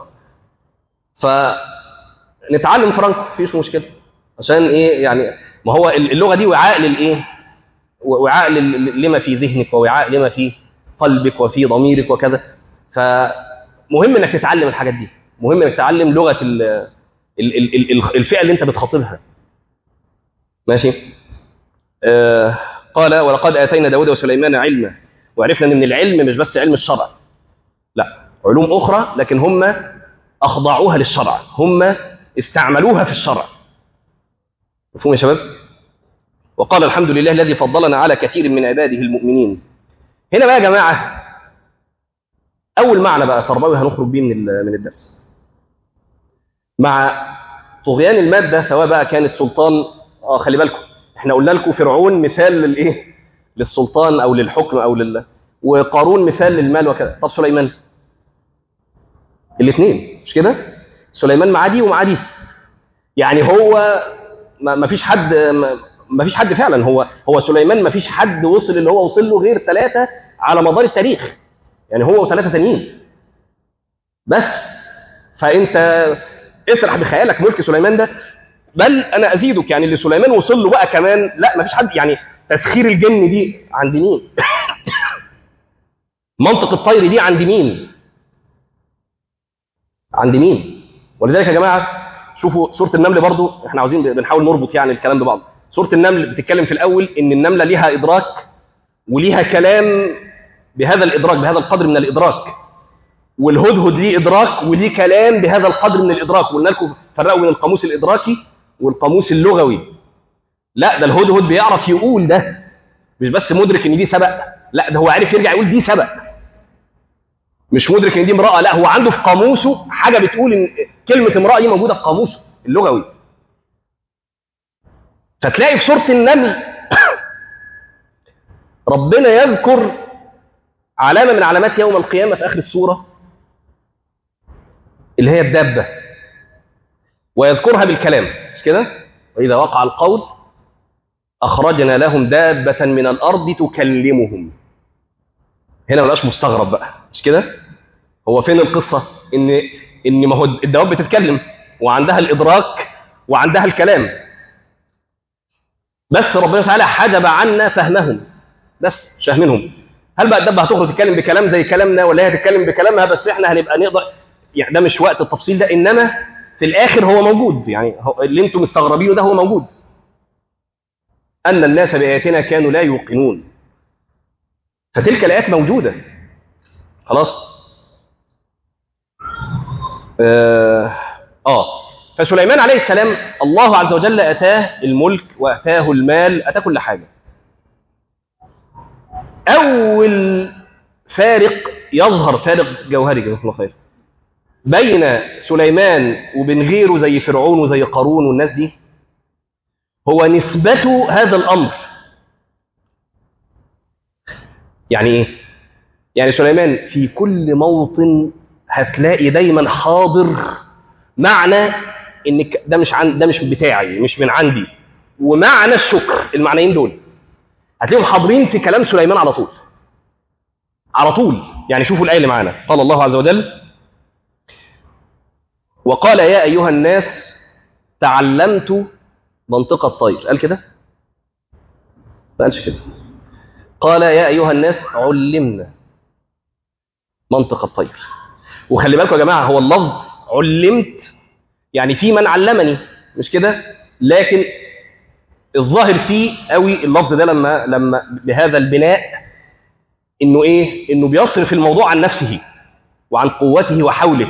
فنتعلم فرانكو مفيش مشكله عشان ايه يعني ما هو اللغه دي وعاء للايه وعاء لل- لما في ذهنك ووعاء لما في قلبك وفي ضميرك وكذا فمهم انك تتعلم الحاجات دي مهم انك تتعلم لغه ال ال ال ال الفئه اللي انت بتخاطبها ماشي آه قال ولقد اتينا داود وسليمان علما وعرفنا ان من العلم مش بس علم الشرع لا علوم اخرى لكن هم اخضعوها للشرع هم استعملوها في الشرع مفهوم يا شباب وقال الحمد لله الذي فضلنا على كثير من عباده المؤمنين هنا بقى يا جماعه اول معنى بقى تربوي هنخرج بيه من ال- من الدرس مع طغيان الماده سواء بقى كانت سلطان اه خلي بالكم احنا قلنا لكم فرعون مثال للايه للسلطان او للحكم او لل وقارون مثال للمال وكذا طب سليمان الاثنين مش كده سليمان مع دي ومع دي يعني هو ما ما فيش حد ما ما فيش حد فعلا هو هو سليمان ما فيش حد وصل اللي هو وصل له غير ثلاثه على مدار التاريخ يعني هو وثلاثه تانيين بس فانت اسرح بخيالك ملك سليمان ده بل انا ازيدك يعني اللي سليمان وصل له بقى كمان لا ما فيش حد يعني تسخير الجن دي عند مين منطق الطير دي عند مين عند مين ولذلك يا جماعه شوفوا سوره النمل برضو احنا عاوزين بنحاول نربط يعني الكلام ببعض سوره النمل بتتكلم في الاول ان النمله ليها ادراك وليها كلام بهذا الادراك بهذا القدر من الادراك والهدهد ليه ادراك وليه كلام بهذا القدر من الادراك وقلنا لكم فرقوا بين القاموس الادراكي والقاموس اللغوي لا ده الهدهد بيعرف يقول ده مش بس مدرك ان دي سبق لا ده هو عارف يرجع يقول دي سبق مش مدرك ان دي امراه لا هو عنده في قاموسه حاجه بتقول ان كلمه امراه دي موجوده في قاموسه اللغوي فتلاقي في سوره النمل ربنا يذكر علامه من علامات يوم القيامه في اخر السوره اللي هي الدابه ويذكرها بالكلام مش كده واذا وقع القول اخرجنا لهم دابه من الارض تكلمهم هنا ما بقاش مستغرب بقى مش كده هو فين القصه ان ان ما هو الدواب بتتكلم وعندها الادراك وعندها الكلام بس ربنا تعالى حجب عنا فهمهم بس مش فاهمينهم هل بقى الدبه هتخرج تتكلم بكلام زي كلامنا ولا هي هتتكلم بكلامها بس احنا هنبقى نقدر يعني ده مش وقت التفصيل ده انما في الاخر هو موجود يعني هو اللي انتم مستغربينه ده هو موجود ان الناس باياتنا كانوا لا يوقنون فتلك الايات موجوده خلاص آه, اه فسليمان عليه السلام الله عز وجل اتاه الملك واتاه المال اتاه كل حاجه اول فارق يظهر فارق جوهري جزاكم الله خير بين سليمان وبين غيره زي فرعون وزي قارون والناس دي هو نسبة هذا الأمر يعني إيه؟ يعني سليمان في كل موطن هتلاقي دايما حاضر معنى ان ده مش عن ده مش بتاعي مش من عندي ومعنى الشكر المعنيين دول هتلاقيهم حاضرين في كلام سليمان على طول على طول يعني شوفوا الآية اللي معانا قال الله عز وجل وقال يا أيها الناس تعلمت منطق الطير قال كده ما قالش كده قال يا أيها الناس علمنا منطق الطير وخلي بالكم يا جماعة هو اللفظ علمت يعني في من علمني مش كده لكن الظاهر فيه قوي اللفظ ده لما لما بهذا البناء انه ايه انه بيصرف الموضوع عن نفسه وعن قوته وحوله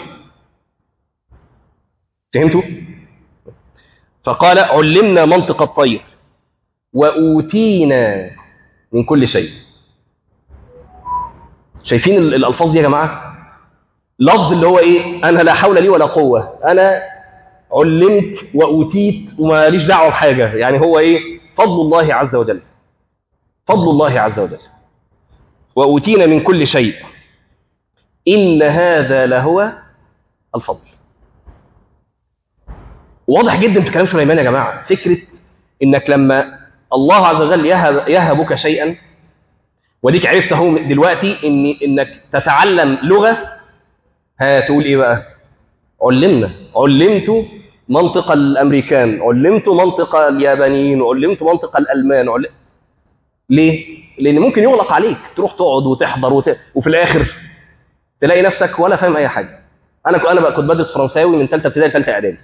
فهمتوا فقال علمنا منطق الطير واوتينا من كل شيء شايفين الالفاظ دي يا جماعه لفظ اللي هو ايه انا لا حول لي ولا قوه انا علمت واوتيت وماليش دعوه بحاجه يعني هو ايه فضل الله عز وجل فضل الله عز وجل واوتينا من كل شيء ان هذا لهو الفضل واضح جدا في كلام سليمان يا جماعه فكره انك لما الله عز وجل يهب يهبك شيئا وديك عرفت اهو دلوقتي ان انك تتعلم لغه هتقول ايه بقى علمنا علمت منطق الامريكان علمت منطق اليابانيين علمت منطق الالمان علم... ليه لان ممكن يغلق عليك تروح تقعد وتحضر وت... وفي الاخر تلاقي نفسك ولا فاهم اي حاجه انا انا بقى كنت بدرس فرنساوي من ثالثه ابتدائي لثالثه اعدادي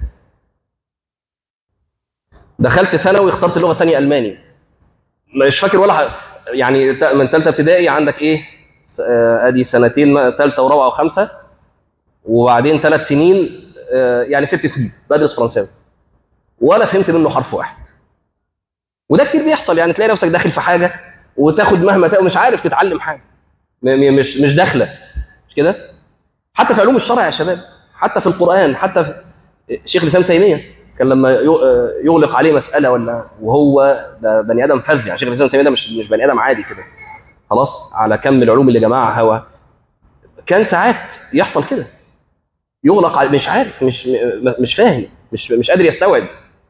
دخلت ثانوي اخترت لغه ثانيه الماني مش فاكر ولا حاجة. يعني من ثالثه ابتدائي عندك ايه ادي سنتين ثالثه ورابعه وخمسه وبعدين ثلاث سنين يعني ست سنين بدرس فرنساوي ولا فهمت منه حرف واحد وده كتير بيحصل يعني تلاقي نفسك داخل في حاجه وتاخد مهما تاخد مش عارف تتعلم حاجه مش مش داخله مش كده حتى في علوم الشرع يا شباب حتى في القران حتى في شيخ الاسلام تيميه كان لما يغلق عليه مساله ولا وهو ده بني ادم فذ يعني شيخ الاسلام تيميه ده مش مش بني ادم عادي كده خلاص على كم العلوم اللي جمعها هو كان ساعات يحصل كده يغلق على مش عارف مش مش فاهم مش مش قادر يستوعب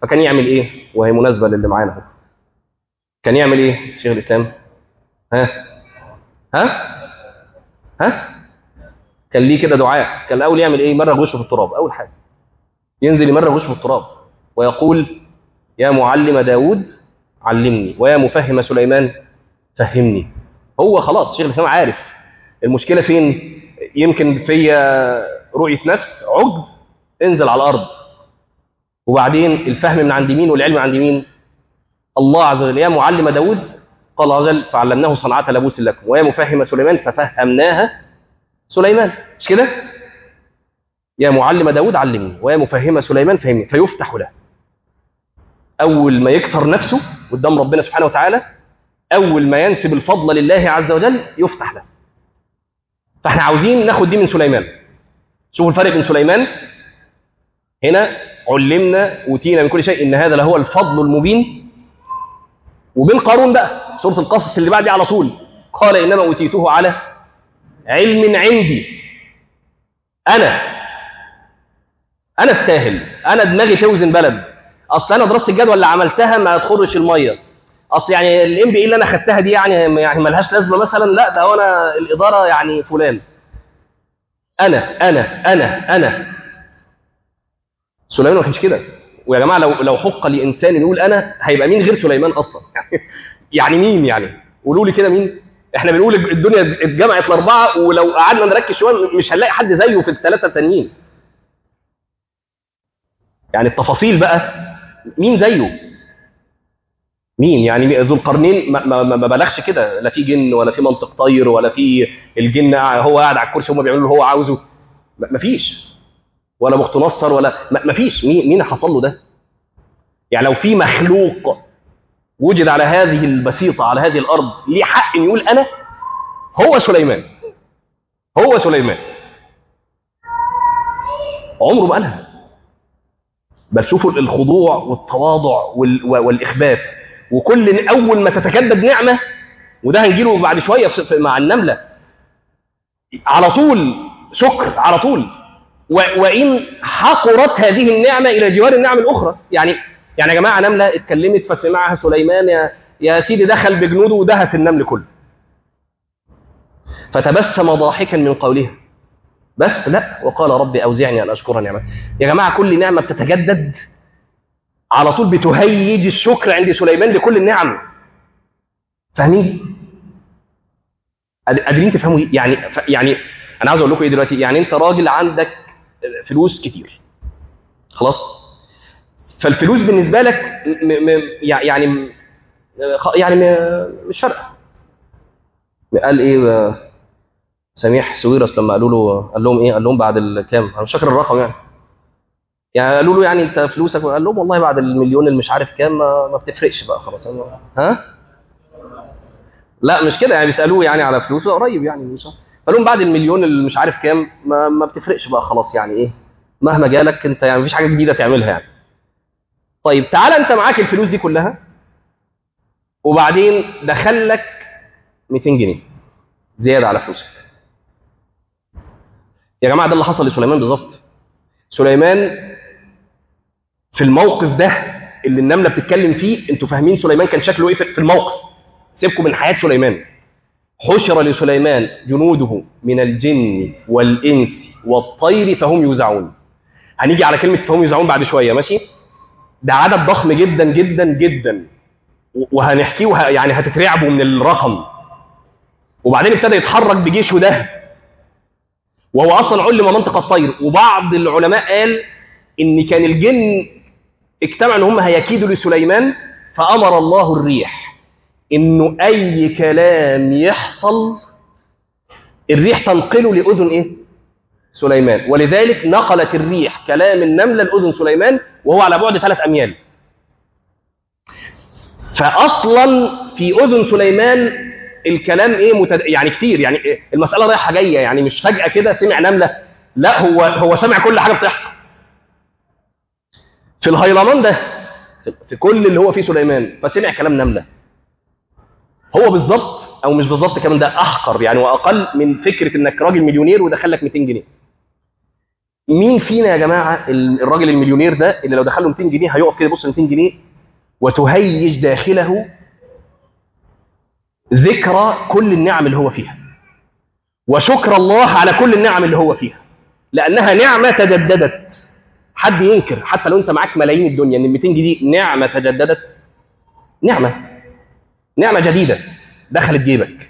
فكان يعمل ايه وهي مناسبه للي معانا اهو كان يعمل ايه شيخ الاسلام ها ها ها كان ليه كده دعاء كان الاول يعمل ايه مرغ وشه في التراب اول حاجه ينزل يمرغ وشه في التراب ويقول يا معلم داود علمني ويا مفهم سليمان فهمني هو خلاص شيخ الاسلام عارف المشكله فين يمكن فيا رؤيه نفس عجب انزل على الارض وبعدين الفهم من عند مين والعلم عند مين الله عز وجل يا معلم داود قال الله عز وجل فعلمناه صنعة لبوس لكم ويا مفهم سليمان ففهمناها سليمان مش كده يا معلم داود علمني ويا مفهم سليمان فهمني فيفتح له أول ما يكسر نفسه قدام ربنا سبحانه وتعالى أول ما ينسب الفضل لله عز وجل يفتح له فاحنا عاوزين ناخد دي من سليمان شوفوا الفرق بين سليمان هنا علمنا اوتينا من كل شيء ان هذا لهو الفضل المبين وبين قارون بقى سوره القصص اللي بعدي على طول قال انما اوتيته على علم عندي انا انا استاهل انا دماغي توزن بلد اصل انا دراسه الجدوى اللي عملتها ما تخرش الميه اصل يعني الام بي اي اللي انا خدتها دي يعني يعني ملهاش لازمه مثلا لا ده هو انا الاداره يعني فلان انا انا انا انا سليمان ما كانش كده ويا جماعه لو لو حق لانسان يقول انا هيبقى مين غير سليمان اصلا يعني, يعني مين يعني قولوا لي كده مين احنا بنقول الدنيا اتجمعت الاربعه ولو قعدنا نركز شويه مش هنلاقي حد زيه في الثلاثه التانيين يعني التفاصيل بقى مين زيه مين يعني ذو القرنين ما, ما, ما بلغش كده لا في جن ولا في منطق طير ولا في الجن هو قاعد على الكرسي هم بيعملوا اللي هو عاوزه ما فيش ولا مخت نصر ولا ما فيش مين مين حصل له ده يعني لو في مخلوق وجد على هذه البسيطة على هذه الأرض ليه حق إن يقول أنا هو سليمان هو سليمان عمره ما قالها بل شوفوا الخضوع والتواضع والإخبات وكل أول ما تتجدد نعمة وده هنجيله بعد شوية مع النملة على طول شكر على طول وإن حقرت هذه النعمة إلى جوار النعم الأخرى يعني يعني يا جماعة نملة اتكلمت فسمعها سليمان يا, يا سيدي دخل بجنوده ودهس النمل كله فتبسم ضاحكا من قولها بس لا وقال ربي أوزعني أن أشكر نعمة يا جماعة كل نعمة بتتجدد على طول بتهيج الشكر عند سليمان لكل النعم فاهمين قادرين تفهموا يعني يعني انا عاوز اقول لكم ايه دلوقتي يعني انت راجل عندك فلوس كتير خلاص فالفلوس بالنسبه لك م م يعني يعني مش فارقه قال ايه سميح سويرس لما قالوا له قال لهم ايه قال لهم بعد الكام انا مش فاكر الرقم يعني يعني قالوا له يعني انت فلوسك قال لهم والله بعد المليون اللي مش عارف كام ما, ما بتفرقش بقى خلاص ها لا مش كده يعني بيسالوه يعني على فلوسه قريب يعني مش قال لهم بعد المليون اللي مش عارف كام ما, ما بتفرقش بقى خلاص يعني ايه مهما جالك انت يعني مفيش حاجه جديده تعملها يعني طيب تعالى انت معاك الفلوس دي كلها وبعدين دخل لك 200 جنيه زياده على فلوسك يا جماعه ده اللي حصل لسليمان بالظبط سليمان في الموقف ده اللي النمله بتتكلم فيه انتوا فاهمين سليمان كان شكله ايه في الموقف سيبكم من حياه سليمان حشر لسليمان جنوده من الجن والانس والطير فهم يوزعون هنيجي على كلمه فهم يوزعون بعد شويه ماشي ده عدد ضخم جدا جدا جدا وهنحكيه وه... يعني هتترعبوا من الرقم وبعدين ابتدى يتحرك بجيشه ده وهو اصلا علم منطق الطير وبعض العلماء قال ان كان الجن اجتمعوا ان هم هيكيدوا لسليمان فامر الله الريح انه اي كلام يحصل الريح تنقله لاذن ايه سليمان ولذلك نقلت الريح كلام النمله لاذن سليمان وهو على بعد ثلاث اميال فاصلا في اذن سليمان الكلام ايه متد... يعني كتير يعني المساله رايحه جايه يعني مش فجاه كده سمع نمله لا هو هو سمع كل حاجه بتحصل في الهيلمان ده في كل اللي هو فيه سليمان فسمع كلام نمله هو بالظبط او مش بالظبط كمان ده احقر يعني واقل من فكره انك راجل مليونير ودخل لك 200 جنيه مين فينا يا جماعه ال- الراجل المليونير ده اللي لو دخل له 200 جنيه هيقف كده يبص ل 200 جنيه وتهيج داخله ذكرى كل النعم اللي هو فيها وشكر الله على كل النعم اللي هو فيها لانها نعمه تجددت حد ينكر حتى لو انت معاك ملايين الدنيا ان ال 200 جنيه نعمه تجددت نعمه نعمه جديده دخلت جيبك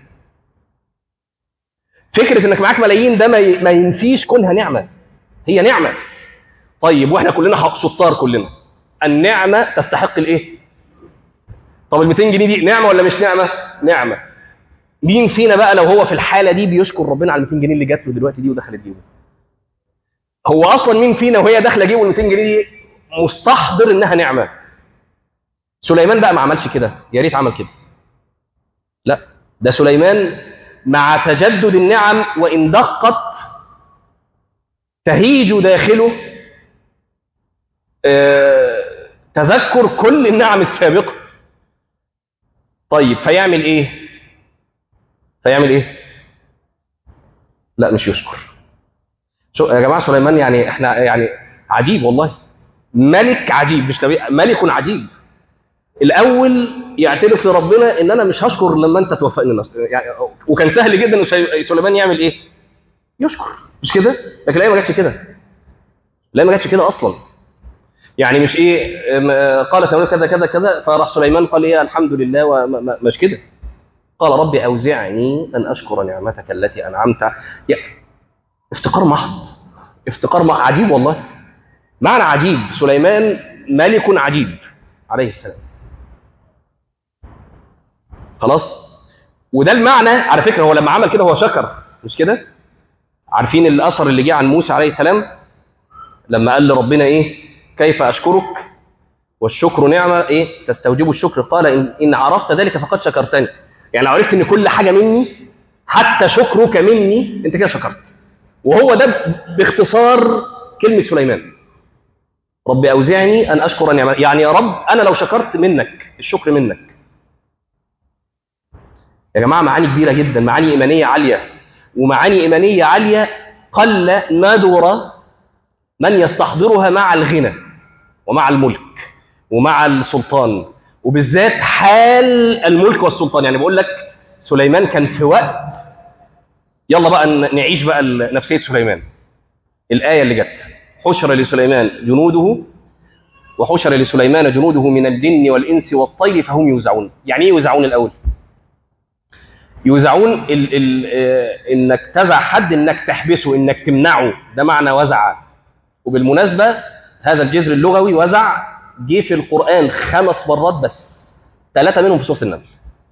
فكره انك معاك ملايين ده ما ي- ما ينفيش كونها نعمه هي نعمه طيب واحنا كلنا حق- شطار كلنا النعمه تستحق الايه طب ال 200 جنيه دي نعمه ولا مش نعمه نعمه مين فينا بقى لو هو في الحاله دي بيشكر ربنا على ال 200 جنيه اللي جات له دلوقتي دي ودخلت جيبه هو اصلا مين فينا وهي داخله جيبه ال 200 جنيه دي مستحضر انها نعمه سليمان بقى ما عملش كده يا ريت عمل كده لا ده سليمان مع تجدد النعم وان دقت تهيج داخله آه، تذكر كل النعم السابقه طيب فيعمل ايه فيعمل ايه لا مش يشكر شو يا جماعه سليمان يعني احنا يعني عجيب والله ملك عجيب مش نبي ملك عجيب الاول يعترف لربنا ان انا مش هشكر لما انت توفقني نفسي يعني وكان سهل جدا ان سي- سليمان يعمل ايه يشكر مش كده لكن الايه ما جاتش كده لا ما جاتش كده اصلا يعني مش ايه م- قال سليمان كذا كذا كذا فراح سليمان قال ايه الحمد لله وما مش كده قال ربي اوزعني ان اشكر نعمتك التي انعمت ع- يا افتقار محض افتقار محض عجيب والله معنى عجيب سليمان ملك عجيب عليه السلام خلاص وده المعنى على فكره هو لما عمل كده هو شكر مش كده عارفين الاثر اللي جه عن موسى عليه السلام لما قال لربنا ايه كيف اشكرك والشكر نعمه ايه تستوجب الشكر قال ان, إن عرفت ذلك فقد شكرتني يعني لو عرفت ان كل حاجه مني حتى شكرك مني انت كده شكرت وهو ده باختصار كلمه سليمان رب اوزعني ان اشكر نعمتك يعني يا رب انا لو شكرت منك الشكر منك يا جماعه معاني كبيره جدا معاني ايمانيه عاليه ومعاني ايمانيه عاليه قل ندر من يستحضرها مع الغنى ومع الملك ومع السلطان وبالذات حال الملك والسلطان يعني بقول لك سليمان كان في وقت يلا بقى ن- نعيش بقى ال- نفسيه سليمان الايه اللي جت حشر لسليمان جنوده وحشر لسليمان جنوده من الجن والانس والطير فهم يوزعون يعني ايه يوزعون الاول يوزعون ال ال آه، انك تزع حد انك تحبسه انك تمنعه ده معنى وزع وبالمناسبه هذا الجذر اللغوي وزع جه في القران خمس مرات بس ثلاثه منهم في سوره النمل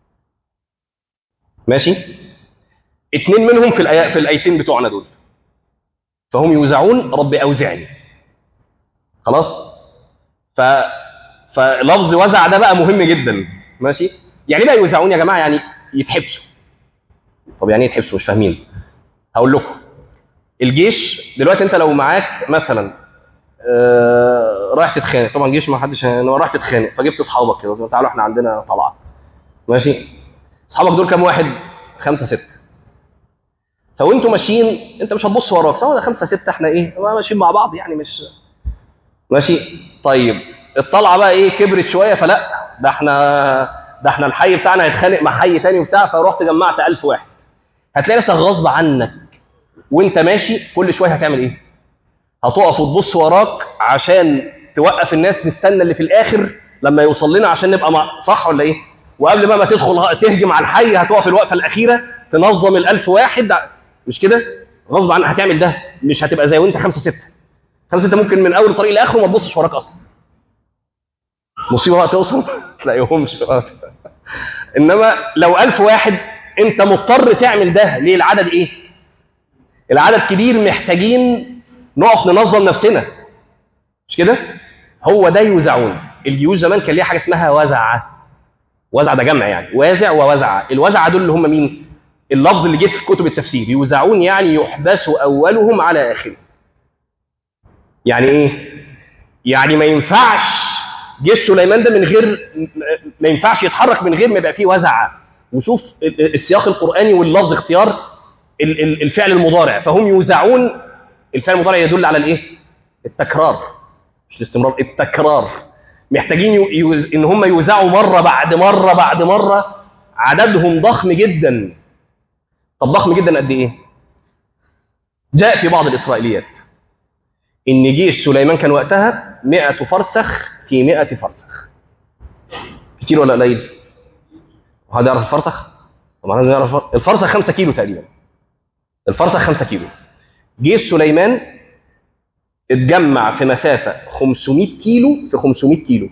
ماشي اثنين منهم في الآيات في الايتين بتوعنا دول فهم يوزعون رب اوزعني خلاص ف فلفظ وزع ده بقى مهم جدا ماشي يعني إيه بقى يوزعون يا جماعه يعني يتحبسوا طب يعني ايه يتحبسوا مش فاهمين هقول لكم الجيش دلوقتي انت لو معاك مثلا آه رايح تتخانق طبعا جيش ما حدش انما رايح تتخانق فجبت اصحابك كده تعالوا احنا عندنا طلعه ماشي اصحابك دول كام واحد خمسه سته فوانتوا ماشيين انت مش هتبص وراك سواء ده خمسه سته احنا ايه ما ماشيين مع بعض يعني مش ماشي طيب الطلعه بقى ايه كبرت شويه فلا ده احنا ده احنا الحي بتاعنا هيتخانق مع حي تاني وبتاع فرحت جمعت 1000 واحد هتلاقي نفسك غصب عنك وانت ماشي كل شويه هتعمل ايه؟ هتقف وتبص وراك عشان توقف الناس نستنى اللي في الاخر لما يوصل لنا عشان نبقى مع صح ولا ايه؟ وقبل بقى ما تدخل تهجم على الحي هتقف الوقفه الاخيره تنظم الألف واحد مش كده؟ غصب عنك هتعمل ده مش هتبقى زي وانت خمسه سته خمسه سته ممكن من اول الطريق لاخره ما تبصش وراك اصلا مصيبه بقى توصل تلاقيهمش انما لو ألف واحد انت مضطر تعمل ده ليه العدد ايه العدد كبير محتاجين نقف ننظم نفسنا مش كده هو ده يوزعون الجيوش زمان كان ليها حاجه اسمها وزعه وزع ده جمع يعني وازع ووزع الوزعه دول اللي هم مين اللفظ اللي جه في كتب التفسير يوزعون يعني يحبس اولهم على اخره يعني ايه يعني ما ينفعش جيش سليمان ده من غير ما ينفعش يتحرك من غير ما يبقى فيه وزعه وشوف السياق القراني واللفظ اختيار الفعل المضارع فهم يوزعون الفعل المضارع يدل على الايه التكرار مش الاستمرار التكرار محتاجين يو... يوز... ان هم يوزعوا مره بعد مره بعد مره عددهم ضخم جدا طب ضخم جدا قد ايه جاء في بعض الاسرائيليات ان جيش سليمان كان وقتها 100 فرسخ في 100 فرسخ كتير ولا قليل وهذا يعرف الفرسخ طبعا لازم يعرف الفرسخ 5 كيلو تقريبا الفرسخ 5 كيلو جيش سليمان اتجمع في مسافة 500 كيلو في 500 كيلو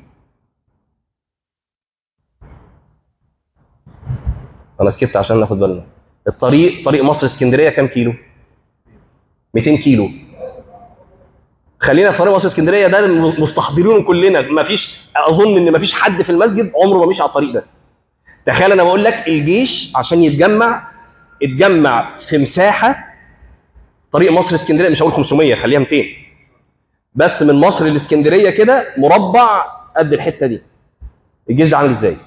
أنا سكت عشان ناخد بالنا الطريق طريق مصر اسكندرية كام كيلو؟ 200 كيلو خلينا في طريق مصر اسكندرية ده مستحضرين كلنا مفيش أظن إن مفيش حد في المسجد عمره ما مشي على الطريق ده تخيل أنا بقول لك الجيش عشان يتجمع اتجمع في مساحة طريق مصر اسكندرية مش هقول 500 خليها 200 بس من مصر لاسكندريه كده مربع قد الحته دي الجيش ده عامل ازاي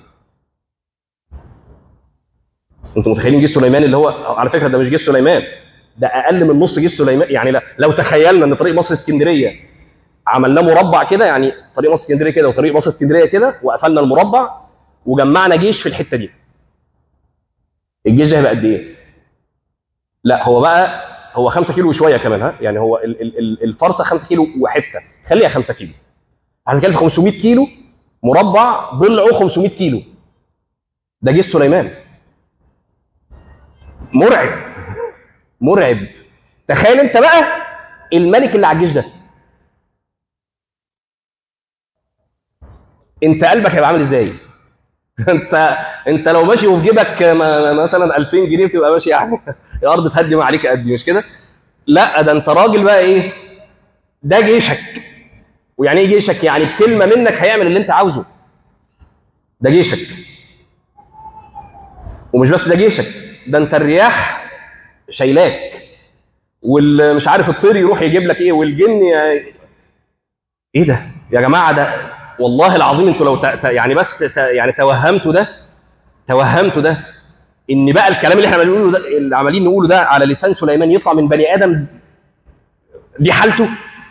انتوا متخيلين جيش سليمان اللي هو على فكره ده مش جيش سليمان ده اقل من نص جيش سليمان يعني لا لو تخيلنا ان طريق مصر اسكندريه عملناه مربع كده يعني طريق مصر اسكندريه كده وطريق مصر اسكندريه كده وقفلنا المربع وجمعنا جيش في الحته دي الجيش ده هيبقى قد ايه لا هو بقى هو 5 كيلو وشويه كمان ها يعني هو ال- ال- ال- الفرصه 5 كيلو وحته خليها 5 كيلو احنا بنتكلم في 500 كيلو مربع ضلعه 500 كيلو ده جيش سليمان مرعب مرعب تخيل انت بقى الملك اللي على الجيش ده انت قلبك هيبقى عامل ازاي انت انت لو ماشي وفي جيبك م- مثلا 2000 جنيه بتبقى ماشي يعني الارض تهدم عليك قد مش كده لا ده انت راجل بقى ايه ده جيشك ويعني ايه جيشك يعني بكلمه منك هيعمل اللي انت عاوزه ده جيشك ومش بس ده جيشك ده انت الرياح شايلاك والمش عارف الطير يروح يجيب لك ايه والجن ي- ايه ده يا جماعه ده والله العظيم انتوا لو ت... ت- يعني بس ت... يعني توهمتوا ده توهمتوا ده ان بقى الكلام اللي احنا عمالين نقوله ده اللي عمالين نقوله ده على لسان سليمان يطلع من بني ادم دي حالته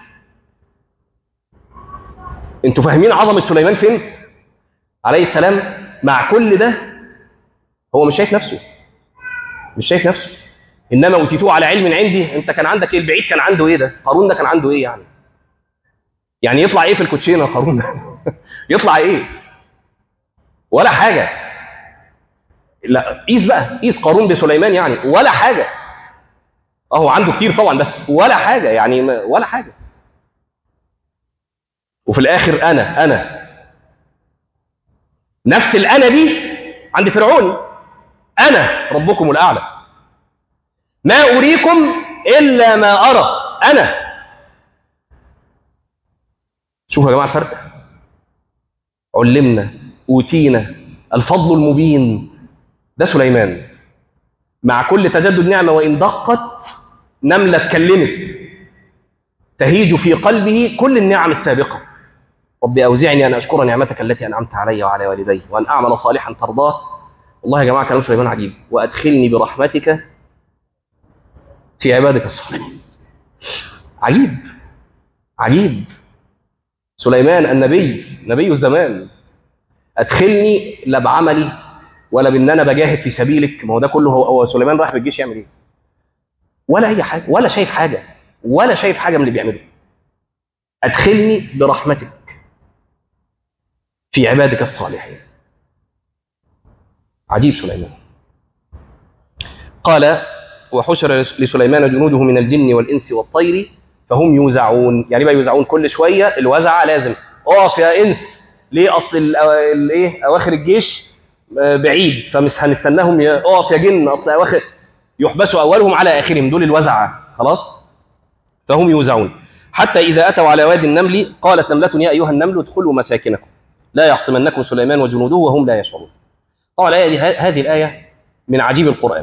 انتوا فاهمين عظمه سليمان فين عليه السلام مع كل ده هو مش شايف نفسه مش شايف نفسه انما اوتيتوه على علم عندي انت كان عندك ايه البعيد كان عنده ايه ده قارون ده كان عنده ايه يعني يعني يطلع ايه في الكوتشينه قارون ده يطلع ايه ولا حاجه لا قيس بقى قيس قارون بسليمان يعني ولا حاجه اهو عنده كتير طبعا بس ولا حاجه يعني ما- ولا حاجه وفي الاخر انا انا نفس الانا دي عند فرعون انا ربكم الاعلى ما اريكم الا ما ارى انا شوفوا يا جماعه الفرق علمنا اوتينا الفضل المبين ده سليمان مع كل تجدد نعمه وان دقت نمله اتكلمت تهيج في قلبه كل النعم السابقه رب اوزعني ان اشكر نعمتك التي انعمت علي وعلى والدي وان اعمل صالحا ترضاه والله يا جماعه كلام سليمان عجيب وادخلني برحمتك في عبادك الصالحين عجيب عجيب سليمان النبي نبي الزمان ادخلني لا بعملي ولا بان انا بجاهد في سبيلك ما هو ده كله هو, هو سليمان رايح بالجيش يعمل ايه ولا اي حاجه ولا شايف حاجه ولا شايف حاجه من اللي بيعمله ادخلني برحمتك في عبادك الصالحين عجيب سليمان قال وحشر لسليمان جنوده من الجن والانس والطير فهم يوزعون يعني بقى يوزعون كل شويه الوزعه لازم اقف يا انس ليه اصل ال- الايه اواخر الجيش آه، بعيد فمش هنستناهم ي- اقف يا جن اصل اواخر يحبسوا اولهم على اخرهم دول الوزعه خلاص فهم يوزعون حتى اذا اتوا على وادي النمل قالت نمله يا ايها النمل ادخلوا مساكنكم لا يحطمنكم سليمان وجنوده وهم لا يشعرون طبعا الآية دي هذه الآية من عجيب القرآن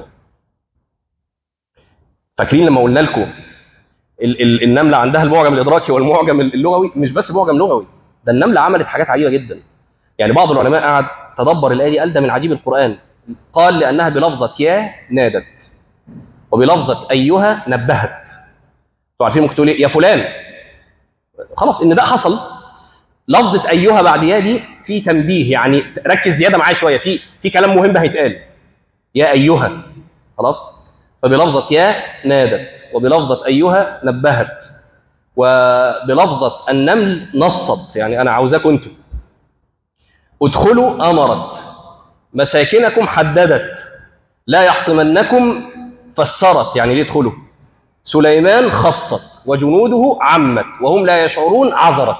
فاكرين لما قلنا لكم ال- ال- النملة عندها المعجم الإدراكي والمعجم اللغوي مش بس معجم لغوي ده النملة عملت حاجات عجيبة جدا يعني بعض العلماء قعد تدبر الآية دي قال ده من عجيب القرآن قال لأنها بلفظة يا نادت وبلفظة أيها نبهت انتوا عارفين ممكن تقول ايه يا فلان خلاص ان ده حصل لفظه ايها بعد يا دي في تنبيه يعني ركز زياده معايا شويه في في كلام مهم هيتقال يا ايها خلاص فبلفظه يا نادت وبلفظه ايها نبهت وبلفظه النمل نصت يعني انا عاوزاكم انتوا ادخلوا امرت مساكنكم حددت لا يحطمنكم فسرت يعني ليه ادخلوا سليمان خصت وجنوده عمت وهم لا يشعرون عذرت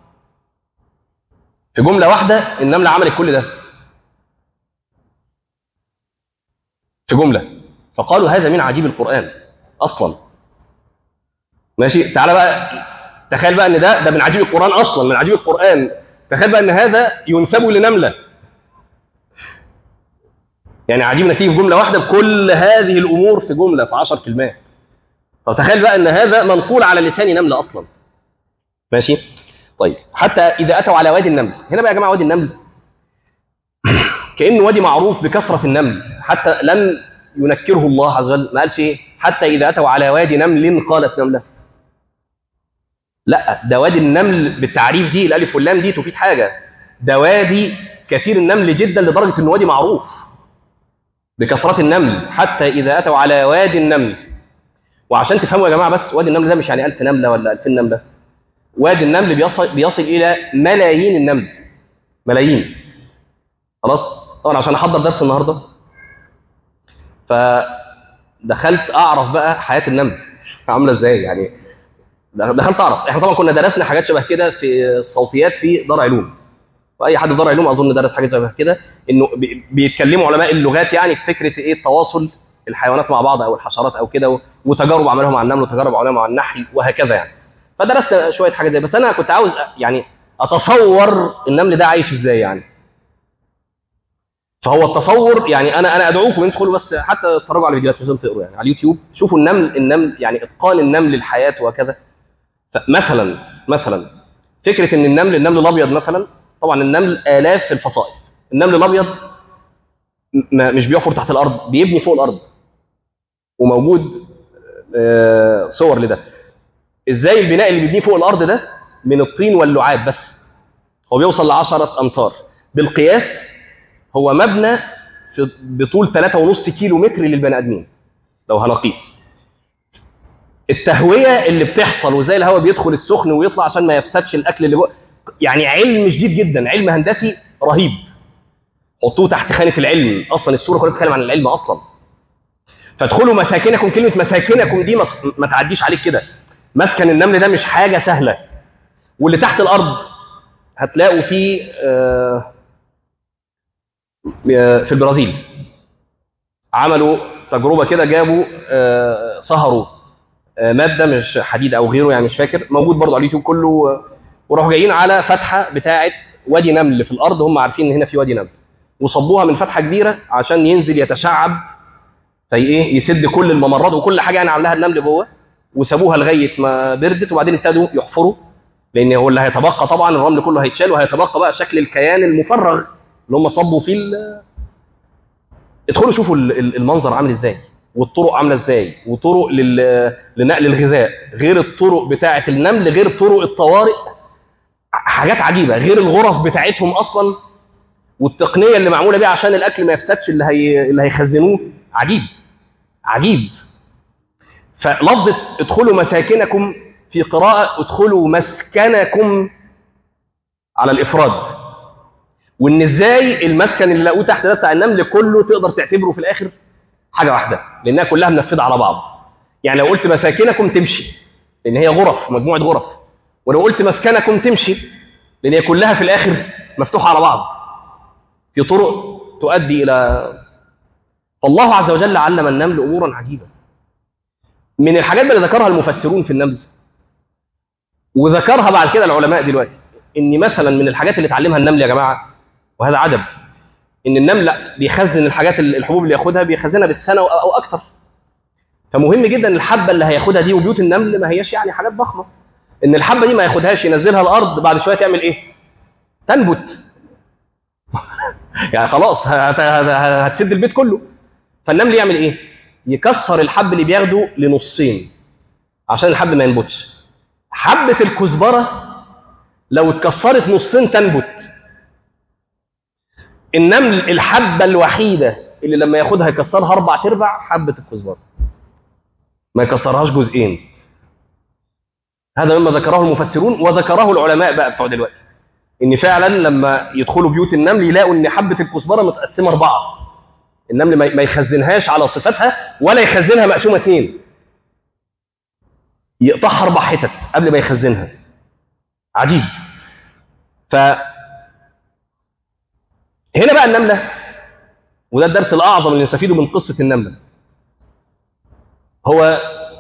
في جملة واحدة النملة عملت كل ده في جملة فقالوا هذا من عجيب القرآن أصلا ماشي تعالى بقى تخيل بقى ان ده ده من عجيب القرآن أصلا من عجيب القرآن تخيل بقى ان هذا ينسب لنملة يعني عجيب نتيجة في جملة واحدة بكل هذه الأمور في جملة في عشر كلمات طب تخيل بقى ان هذا منقول على لسان نملة أصلا ماشي طيب حتى إذا أتوا على وادي النمل هنا بقى يا جماعة وادي النمل كأنه وادي معروف بكثرة النمل حتى لم ينكره الله عز وجل ما قالش ايه حتى إذا أتوا على وادي نمل قالت نملة لا ده وادي النمل بالتعريف دي الألف واللام دي تفيد حاجة ده وادي كثير النمل جدا لدرجة إنه وادي معروف بكثرة النمل حتى إذا أتوا على وادي النمل وعشان تفهموا يا جماعة بس وادي النمل ده مش يعني ألف نملة ولا ألفين نملة وادي النمل بيصل, بيصل إلى ملايين النمل ملايين خلاص طبعا عشان أحضر درس النهاردة فدخلت أعرف بقى حياة النمل عاملة إزاي يعني دخلت أعرف إحنا طبعا كنا درسنا حاجات شبه كده في الصوتيات في دار علوم واي حد في دار علوم اظن درس حاجه شبه كده انه بيتكلموا علماء اللغات يعني في فكره ايه التواصل الحيوانات مع بعض او الحشرات او كده وتجارب عملوها مع النمل وتجارب عملوها مع النحل وهكذا يعني فدرست شويه حاجات زي بس انا كنت عاوز يعني اتصور النمل ده عايش ازاي يعني فهو التصور يعني انا انا ادعوكم ان تدخلوا بس حتى تتفرجوا على الفيديوهات مش لازم تقروا يعني على اليوتيوب شوفوا النمل النمل يعني اتقان النمل للحياه وكذا مثلا مثلا فكره ان النمل النمل الابيض مثلا طبعا النمل آلاف في الفصائل النمل الأبيض مش بيحفر تحت الأرض بيبني فوق الأرض وموجود صور لده إزاي البناء اللي بيبنيه فوق الأرض ده من الطين واللعاب بس هو بيوصل لعشرة أمتار بالقياس هو مبنى في بطول 3.5 كيلو متر للبني آدمين لو هنقيس التهوية اللي بتحصل وازاي الهواء بيدخل السخن ويطلع عشان ما يفسدش الأكل اللي جوه يعني علم شديد جدا علم هندسي رهيب حطوه تحت خانة العلم أصلا السورة كلها بتتكلم عن العلم أصلا فادخلوا مساكنكم كلمة مساكنكم دي ما, ما تعديش عليك كده مسكن النمل ده مش حاجة سهلة واللي تحت الأرض هتلاقوا فيه آه في البرازيل عملوا تجربة كده جابوا آه صهروا آه مادة مش حديد أو غيره يعني مش فاكر موجود برضه على اليوتيوب كله وراحوا جايين على فتحه بتاعه وادي نمل في الارض هم عارفين ان هنا في وادي نمل وصبوها من فتحه كبيره عشان ينزل يتشعب في ايه يسد كل الممرات وكل حاجه يعني عاملاها النمل جوه وسابوها لغايه ما بردت وبعدين ابتدوا يحفروا لان هو اللي هيتبقى طبعا الرمل كله هيتشال وهيتبقى بقى شكل الكيان المفرغ اللي هم صبوا فيه ادخلوا شوفوا المنظر عامل ازاي والطرق عامله ازاي وطرق لل... لنقل الغذاء غير الطرق بتاعه النمل غير طرق الطوارئ حاجات عجيبه غير الغرف بتاعتهم اصلا والتقنيه اللي معموله بيها عشان الاكل ما يفسدش اللي هي اللي هيخزنوه عجيب عجيب فلفظه ادخلوا مساكنكم في قراءه ادخلوا مسكنكم على الافراد وان ازاي المسكن اللي لقوه تحت ده بتاع النمل كله تقدر تعتبره في الاخر حاجه واحده لانها كلها منفذه على بعض يعني لو قلت مساكنكم تمشي لان هي غرف مجموعه غرف ولو قلت مسكنكم تمشي لان هي كلها في الاخر مفتوحه على بعض في طرق تؤدي الى فالله عز وجل علم النمل امورا عجيبه من الحاجات اللي ذكرها المفسرون في النمل وذكرها بعد كده العلماء دلوقتي ان مثلا من الحاجات اللي اتعلمها النمل يا جماعه وهذا عجب ان النمل بيخزن الحاجات الحبوب اللي ياخدها بيخزنها بالسنه او اكثر فمهم جدا الحبه اللي هياخدها دي وبيوت النمل ما هياش يعني حاجات ضخمه ان الحبه دي ما ياخدهاش ينزلها الارض بعد شويه تعمل ايه تنبت يعني خلاص هتسد البيت كله فالنمل يعمل ايه يكسر الحب اللي بياخده لنصين عشان الحب ما ينبتش حبة الكزبرة لو اتكسرت نصين تنبت النمل الحبة الوحيدة اللي لما ياخدها يكسرها أربع تربع حبة الكزبرة ما يكسرهاش جزئين هذا مما ذكره المفسرون وذكره العلماء بقى بتوع دلوقتي ان فعلا لما يدخلوا بيوت النمل يلاقوا ان حبه الكزبره متقسمه اربعه النمل ما يخزنهاش على صفتها ولا يخزنها مقسومه اثنين يقطعها اربع حتت قبل ما يخزنها عجيب ف هنا بقى النمله وده الدرس الاعظم اللي نستفيده من قصه النمله هو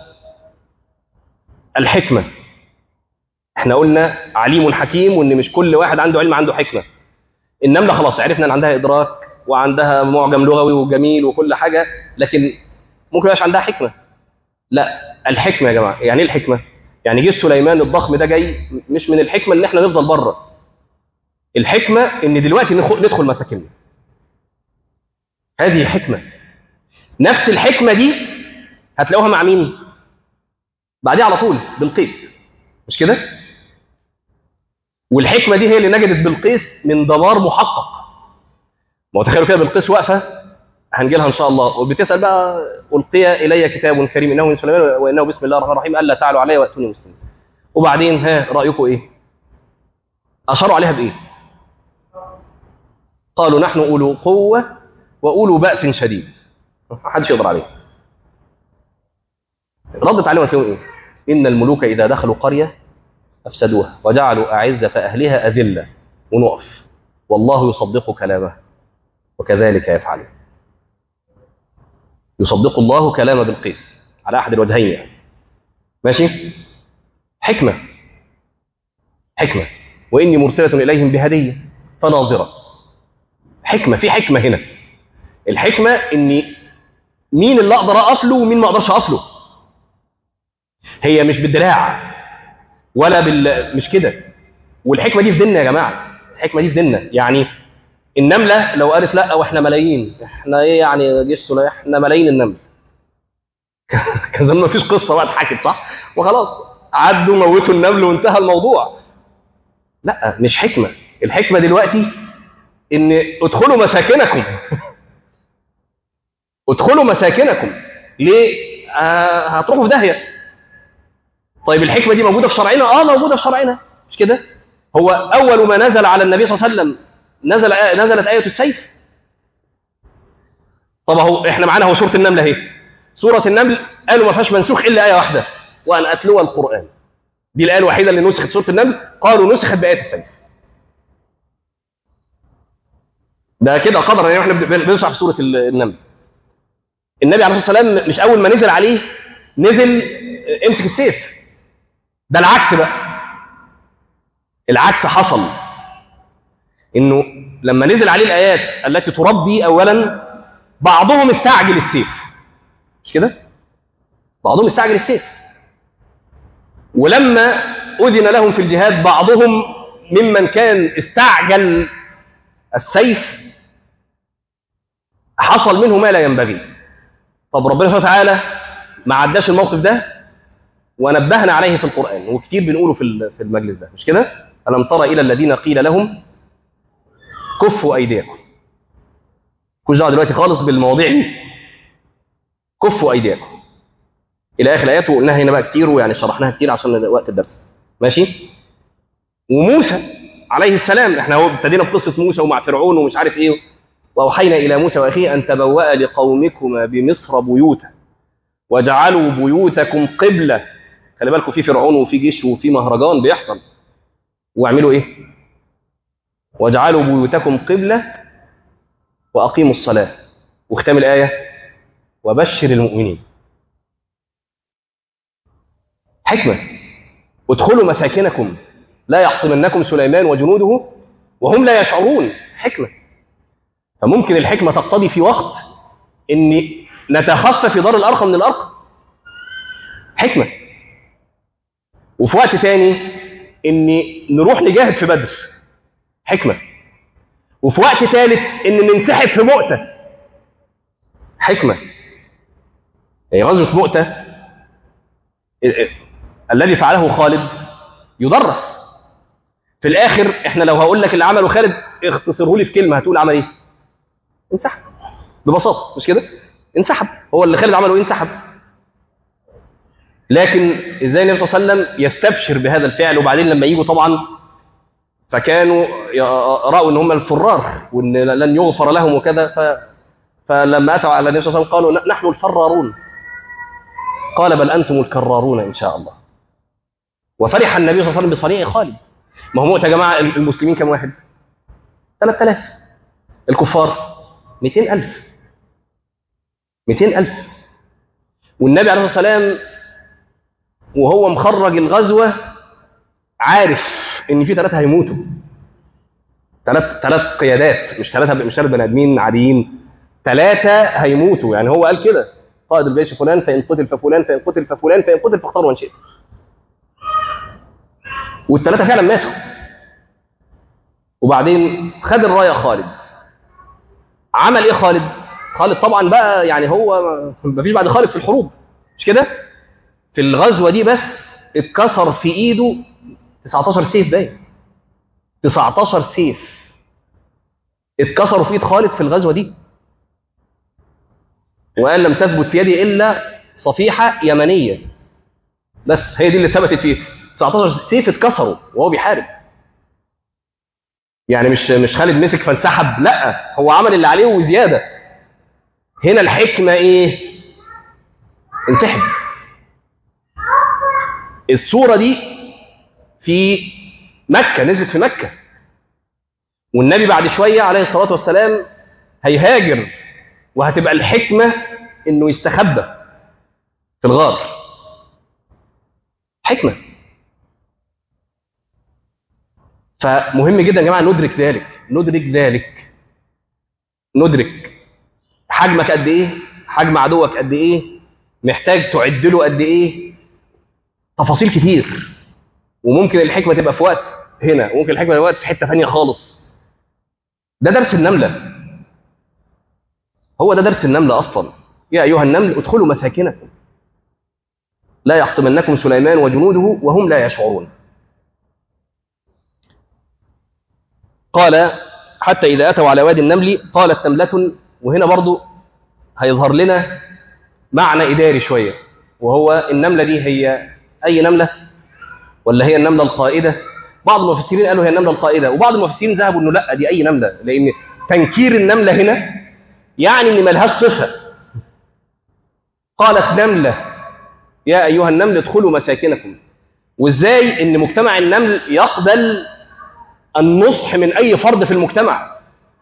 الحكمه احنا قلنا عليم حكيم وان مش كل واحد عنده علم عنده حكمه النمله خلاص عرفنا ان عندها ادراك وعندها معجم لغوي وجميل وكل حاجه لكن ممكن يبقاش عندها حكمه لا الحكمه يا جماعه يعني ايه الحكمه يعني جه سليمان الضخم ده جاي مش من الحكمه ان احنا نفضل بره الحكمه ان دلوقتي ندخل مساكننا هذه حكمه نفس الحكمه دي هتلاقوها مع مين بعديها على طول بلقيس مش كده والحكمه دي هي اللي نجدت بلقيس من دمار محقق ما هو تخيلوا كده بلقيس واقفه هنجي لها ان شاء الله وبتسال بقى القي الي كتاب كريم انه من سليمان وانه بسم الله الرحمن الرحيم الا تعلوا علي واتوني مسلمين وبعدين ها رايكم ايه اشاروا عليها بايه قالوا نحن اولو قوه واولو باس شديد ما حدش يقدر عليه ردت عليهم فيهم ايه ان الملوك اذا دخلوا قريه افسدوها وجعلوا اعزه اهلها اذله ونقف والله يصدق كلامه وكذلك يفعلون يصدق الله كلام بلقيس على احد الوجهين يعني ماشي حكمه حكمه واني مرسله اليهم بهديه فناظره حكمه في حكمه هنا الحكمه ان مين اللي اقدر اقف له ومين ما اقدرش اقف له هي مش بالدراع ولا بال مش كده والحكمه دي في ديننا يا جماعه الحكمه دي في ديننا يعني النمله لو قالت لا واحنا ملايين احنا ايه يعني جيش سليمان احنا ملايين النمل كان زمان مفيش قصه بقى اتحكت صح وخلاص عدوا موتوا النمل وانتهى الموضوع لا مش حكمه الحكمه دلوقتي ان ادخلوا مساكنكم ادخلوا مساكنكم ليه آه هتروحوا في داهيه طيب الحكمه دي موجوده في شرعنا اه موجوده في شرعنا مش كده هو اول ما نزل على النبي صلى الله عليه وسلم نزل آية نزلت ايه السيف طب اهو احنا معانا هو سوره النمل اهي سوره النمل قالوا ما فيهاش منسوخ الا ايه واحده وان اتلو القران دي الايه الوحيده اللي نسخت سوره النمل قالوا نسخت بايه السيف ده كده قدر يعني احنا بنشرح في سوره النمل النبي عليه الصلاه والسلام مش اول ما نزل عليه نزل امسك السيف ده العكس بقى العكس حصل انه لما نزل عليه الايات التي تربي اولا بعضهم استعجل السيف مش كده بعضهم استعجل السيف ولما اذن لهم في الجهاد بعضهم ممن كان استعجل السيف حصل منه ما لا ينبغي طب ربنا سبحانه وتعالى ما عداش الموقف ده ونبهنا عليه في القرآن وكتير بنقوله في في المجلس ده مش كده؟ ألم تر إلى الذين قيل لهم كفوا أيديكم كوش دعوة دلوقتي خالص بالمواضيع دي كفوا أيديكم إلى آخر الآيات وقلناها هنا بقى كتير ويعني شرحناها كتير عشان وقت الدرس ماشي؟ وموسى عليه السلام احنا هو ابتدينا بقصة موسى ومع فرعون ومش عارف ايه وأوحينا إلى موسى وأخيه أن تبوأ لقومكما بمصر بيوتا وجعلوا بيوتكم قبلة خلي بالكم في فرعون وفي جيش وفي مهرجان بيحصل واعملوا ايه واجعلوا بيوتكم قبلة وأقيموا الصلاة واختم الآية وبشر المؤمنين حكمة ادخلوا مساكنكم لا يحطمنكم سليمان وجنوده وهم لا يشعرون حكمة فممكن الحكمة تقتضي في وقت ان نتخفى في دار الأرقم من الأرقم حكمة وفي وقت تاني ان نروح نجاهد في بدر حكمة وفي وقت ثالث ان ننسحب في مؤتة حكمة يعني غزوة مؤتة الذي فعله خالد يدرس في الاخر احنا لو هقول لك اللي عمله خالد اختصره لي في كلمه هتقول عمل ايه انسحب ببساطه مش كده انسحب هو اللي خالد عمله ايه انسحب لكن ازاي النبي صلى الله عليه وسلم يستبشر بهذا الفعل وبعدين لما يجوا طبعا فكانوا راوا ان هم الفرار وان لن يغفر لهم وكذا ف فلما اتوا على النبي صلى الله عليه وسلم قالوا نحن الفرارون قال بل انتم الكرارون ان شاء الله وفرح النبي صلى الله عليه وسلم بصنيع خالد ما هو مؤتة يا جماعه المسلمين كم واحد 3000 الكفار 200000 200000 والنبي عليه الصلاه والسلام وهو مخرج الغزوه عارف ان في ثلاثه هيموتوا ثلاث ثلاث قيادات مش ثلاثه مش ثلاث بني ادمين عاديين ثلاثه هيموتوا يعني هو قال كده قائد الجيش فلان فان قتل ففلان فان قتل ففلان فان قتل فاختاروا من شئت والثلاثه فعلا ماتوا وبعدين خد الرايه خالد عمل ايه خالد خالد طبعا بقى يعني هو ما فيش بعد خالد في الحروب مش كده في الغزوه دي بس اتكسر في ايده 19 سيف باين 19 سيف اتكسروا في ايد خالد في الغزوه دي وقال لم تثبت في يدي الا صفيحه يمنيه بس هي دي اللي ثبتت فيه 19 سيف اتكسروا وهو بيحارب يعني مش مش خالد مسك فانسحب لا هو عمل اللي عليه وزياده هنا الحكمه ايه انسحب الصوره دي في مكه نزلت في مكه والنبي بعد شويه عليه الصلاه والسلام هيهاجر وهتبقى الحكمه انه يستخبى في الغار حكمه فمهم جدا يا جماعه ندرك ذلك ندرك ذلك ندرك حجمك قد ايه حجم عدوك قد ايه محتاج تعد له قد ايه تفاصيل كتير وممكن الحكمه تبقى في وقت هنا وممكن الحكمه تبقى وقت في حته ثانيه خالص ده درس النمله هو ده درس النمله اصلا يا ايها النمل ادخلوا مساكنكم لا يحطمنكم سليمان وجنوده وهم لا يشعرون قال حتى إذا أتوا على وادي النمل قالت نملة وهنا برضو هيظهر لنا معنى إداري شوية وهو النملة دي هي أي نملة ولا هي النملة القائدة بعض المفسرين قالوا هي النملة القائدة وبعض المفسرين ذهبوا أنه لا دي أي نملة لأن تنكير النملة هنا يعني أن ملهاش صفة قالت نملة يا أيها النمل ادخلوا مساكنكم وإزاي أن مجتمع النمل يقبل النصح من أي فرد في المجتمع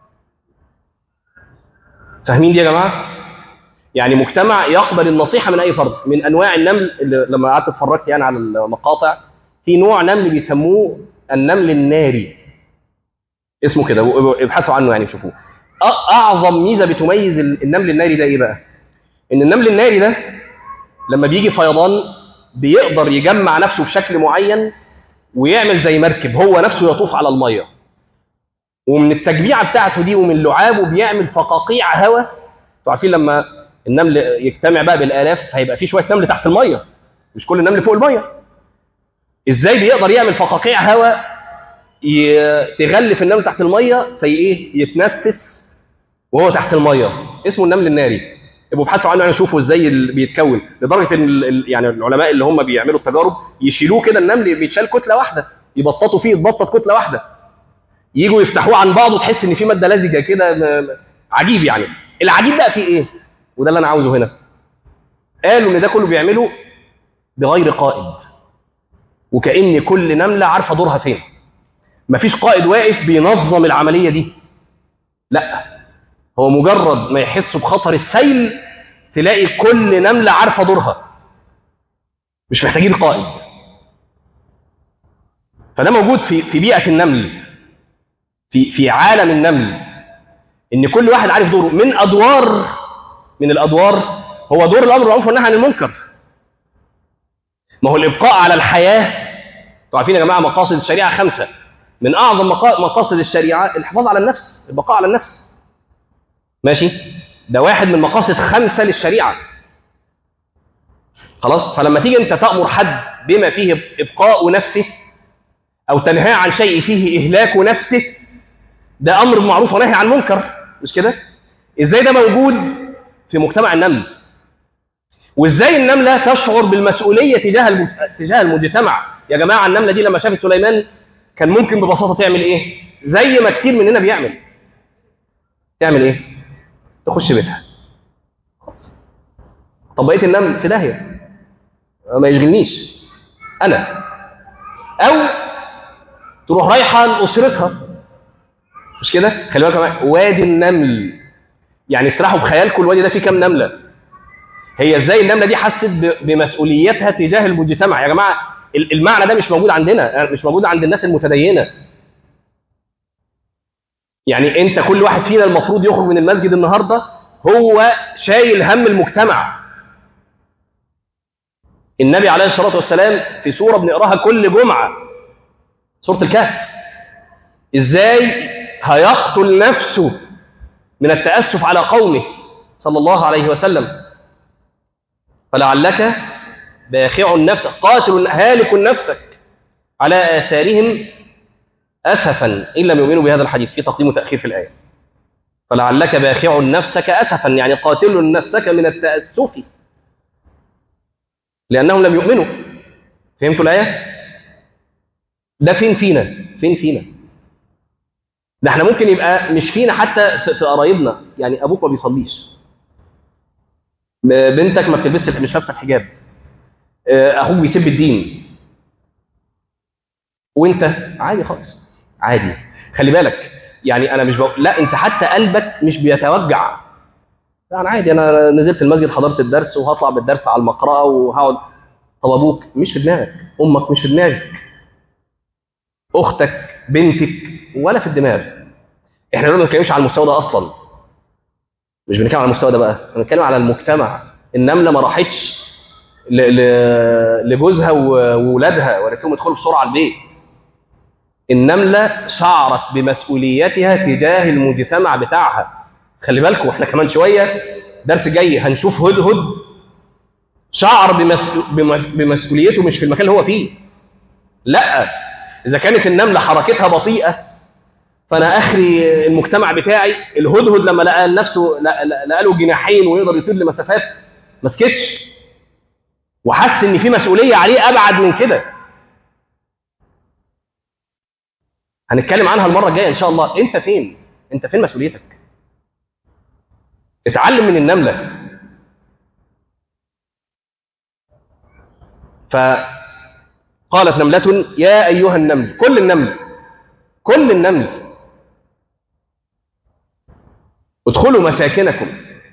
فاهمين دي يا جماعة؟ يعني مجتمع يقبل النصيحة من أي فرد من أنواع النمل اللي لما قعدت اتفرجت يعني على المقاطع في نوع نمل بيسموه النمل الناري اسمه كده ابحثوا عنه يعني شوفوه أعظم ميزة بتميز النمل الناري ده إيه بقى؟ إن النمل الناري ده لما بيجي فيضان بيقدر يجمع نفسه بشكل معين ويعمل زي مركب هو نفسه يطوف على الميه ومن التجميعه بتاعته دي ومن لعابه بيعمل فقاقيع هواء انتوا عارفين لما النمل يجتمع بقى بالالاف هيبقى في شويه نمل تحت الميه مش كل النمل فوق الميه ازاي بيقدر يعمل فقاقيع هواء تغلف النمل تحت الميه في ايه يتنفس وهو تحت الميه اسمه النمل الناري يبقوا ابحثوا عنه يعني شوفوا ازاي بيتكون لدرجه ان يعني العلماء اللي هم بيعملوا التجارب يشيلوه كده النمل بيتشال كتله واحده يبططوا فيه يتبطط كتله واحده يجوا يفتحوه عن بعض وتحس ان في ماده لزجه كده عجيب يعني العجيب بقى فيه ايه وده اللي انا عاوزه هنا قالوا ان ده كله بيعمله بغير قائد وكأن كل نمله عارفه دورها فين مفيش قائد واقف بينظم العمليه دي لا هو مجرد ما يحسوا بخطر السيل تلاقي كل نملة عارفة دورها مش محتاجين قائد فده موجود في في بيئة النمل في في عالم النمل ان كل واحد عارف دوره من ادوار من الادوار هو دور الامر بالمعروف والنهي عن المنكر ما هو الابقاء على الحياه انتوا عارفين يا جماعه مقاصد الشريعه خمسه من اعظم مقاصد الشريعه الحفاظ على النفس البقاء على النفس ماشي ده واحد من مقاصد خمسة للشريعة خلاص فلما تيجي انت تامر حد بما فيه ابقاء نفسه او تنهاه عن شيء فيه اهلاك نفسه ده امر معروف ونهي عن منكر مش كده ازاي ده موجود في مجتمع النمل وازاي النمله تشعر بالمسؤوليه تجاه الم... تجاه المجتمع يا جماعه النمله دي لما شافت سليمان كان ممكن ببساطه تعمل ايه زي ما كتير مننا بيعمل تعمل ايه تخش بيتها طب بقيه النمل في داهيه ما يشغلنيش انا او تروح رايحه لاسرتها مش كده خلي بالك معايا وادي النمل يعني اسرحوا بخيالكم الوادي ده فيه كام نمله هي ازاي النمله دي حست ب- بمسؤوليتها تجاه المجتمع يا جماعه ال- المعنى ده مش موجود عندنا مش موجود عند الناس المتدينه يعني انت كل واحد فينا المفروض يخرج من المسجد النهارده هو شايل هم المجتمع النبي عليه الصلاه والسلام في سوره بنقراها كل جمعه سوره الكهف ازاي هيقتل نفسه من التاسف على قومه صلى الله عليه وسلم فلعلك باخع نفسك قاتل هالك نفسك على آثارهم أسفا إن لم يؤمنوا بهذا الحديث في تقديم وتأخير في الآية فلعلك باخع نفسك أسفا يعني قاتل نفسك من التأسف لأنهم لم يؤمنوا فهمتوا الآية؟ ده فين فينا؟ فين فينا؟ ده احنا ممكن يبقى مش فينا حتى في في قرايبنا يعني أبوك ما بيصليش بنتك ما بتلبسش مش لابسه الحجاب آه، اخوك بيسب الدين وانت عادي خالص عادي خلي بالك يعني انا مش بقول لا انت حتى قلبك مش بيتوجع لا انا عادي انا نزلت المسجد حضرت الدرس وهطلع بالدرس على المقرأة وهقعد طب ابوك مش في دماغك امك مش في دماغك اختك بنتك ولا في الدماغ احنا ما بنتكلمش على المستوى ده اصلا مش بنتكلم على المستوى ده بقى بنتكلم على المجتمع النمله ما راحتش ل- ل- لجوزها و- وولادها وقالت لهم ادخلوا بسرعه البيت النمله شعرت بمسؤوليتها تجاه المجتمع بتاعها خلي بالكم احنا كمان شويه درس جاي هنشوف هدهد شعر بمس... بمس... بمسؤوليته مش في المكان اللي هو فيه لا اذا كانت النمله حركتها بطيئه فانا اخري المجتمع بتاعي الهدهد لما لقى نفسه لقى لقى له جناحين ويقدر يطير لمسافات ما سكتش وحس ان في مسؤوليه عليه ابعد من كده هنتكلم عنها المره الجايه ان شاء الله انت فين انت فين مسؤوليتك اتعلم من النمله فقالت نمله يا ايها النمل كل النمل كل النمل ادخلوا مساكنكم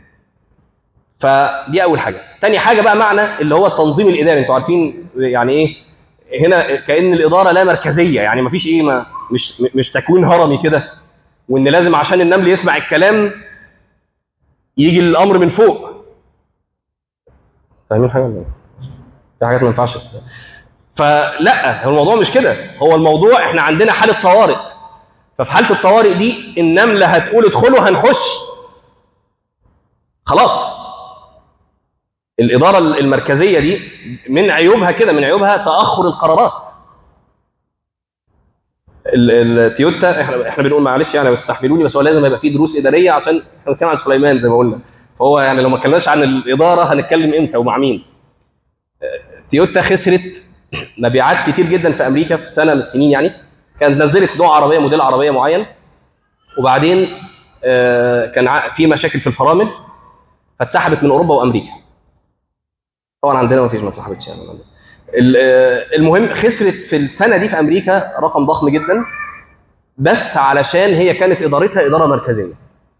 فدي اول حاجه تاني حاجه بقى معنى اللي هو التنظيم الاداري انتوا عارفين يعني ايه هنا كان الاداره لا مركزيه يعني مفيش ايه ما مش مش تكوين هرمي كده وان لازم عشان النمل يسمع الكلام يجي الامر من فوق فاهمين حاجه ولا إيه؟ في حاجات ما ينفعش فلا هو الموضوع مش كده هو الموضوع احنا عندنا حاله طوارئ ففي حاله الطوارئ دي النمله هتقول ادخلوا هنخش خلاص الاداره المركزيه دي من عيوبها كده من عيوبها تاخر القرارات ال- التويوتا احنا احنا بنقول معلش يعني استحملوني بس هو لازم يبقى فيه دروس اداريه عشان احنا بنتكلم عن سليمان زي ما قلنا فهو يعني لو ما اتكلمناش عن الاداره هنتكلم امتى ومع مين تويوتا خسرت مبيعات كتير جدا في امريكا في سنه من السنين يعني كانت نزلت نوع عربيه موديل عربيه معين وبعدين آه، كان ع- في مشاكل في الفرامل فاتسحبت من اوروبا وامريكا طبعا عندنا ما فيش ما اتسحبتش يعني ال- آه، المهم خسرت في السنه دي في امريكا رقم ضخم جدا بس علشان هي كانت ادارتها اداره مركزيه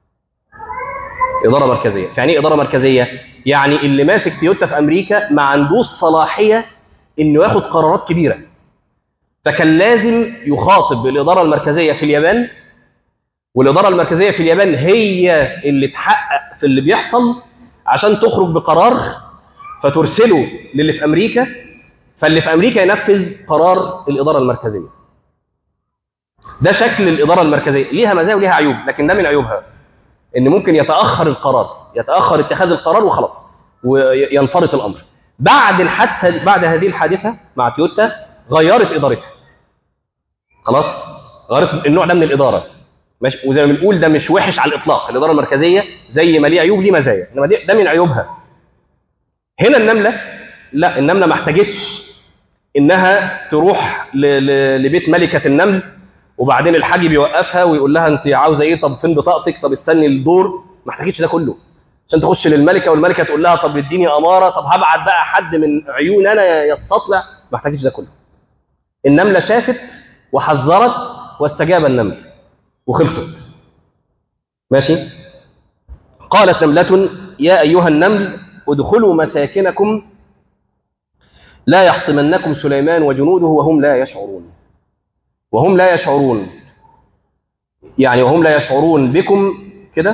اداره مركزيه يعني ايه اداره مركزيه يعني اللي ماسك تويوتا في امريكا ما عندوش صلاحيه انه ياخد قرارات كبيره فكان لازم يخاطب الاداره المركزيه في اليابان والاداره المركزيه في اليابان هي اللي تحقق في اللي بيحصل عشان تخرج بقرار فترسله للي في امريكا فاللي في امريكا ينفذ قرار الاداره المركزيه ده شكل الاداره المركزيه ليها مزايا وليها عيوب لكن ده من عيوبها ان ممكن يتاخر القرار يتاخر اتخاذ القرار وخلاص وينفرط الامر بعد الحادثه بعد هذه الحادثه مع تويوتا غيرت ادارتها خلاص غيرت النوع ده من الاداره ماشي وزي ما بنقول ده مش وحش على الاطلاق الاداره المركزيه زي ما ليه عيوب ليه مزايا انما دي- ده من عيوبها هنا النمله لا النمله ما احتاجتش انها تروح ل... ل... لبيت ملكه النمل وبعدين الحاجب يوقفها ويقول لها انت عاوزه ايه طب فين بطاقتك طب استني الدور ما احتاجتش ده كله عشان تخش للملكه والملكه تقول لها طب اديني اماره طب هبعت بقى حد من عيون انا يستطلع ما احتاجتش ده كله النمله شافت وحذرت واستجاب النمل وخلصت ماشي قالت نملة يا أيها النمل ادخلوا مساكنكم لا يحطمنكم سليمان وجنوده وهم لا يشعرون وهم لا يشعرون يعني وهم لا يشعرون بكم كده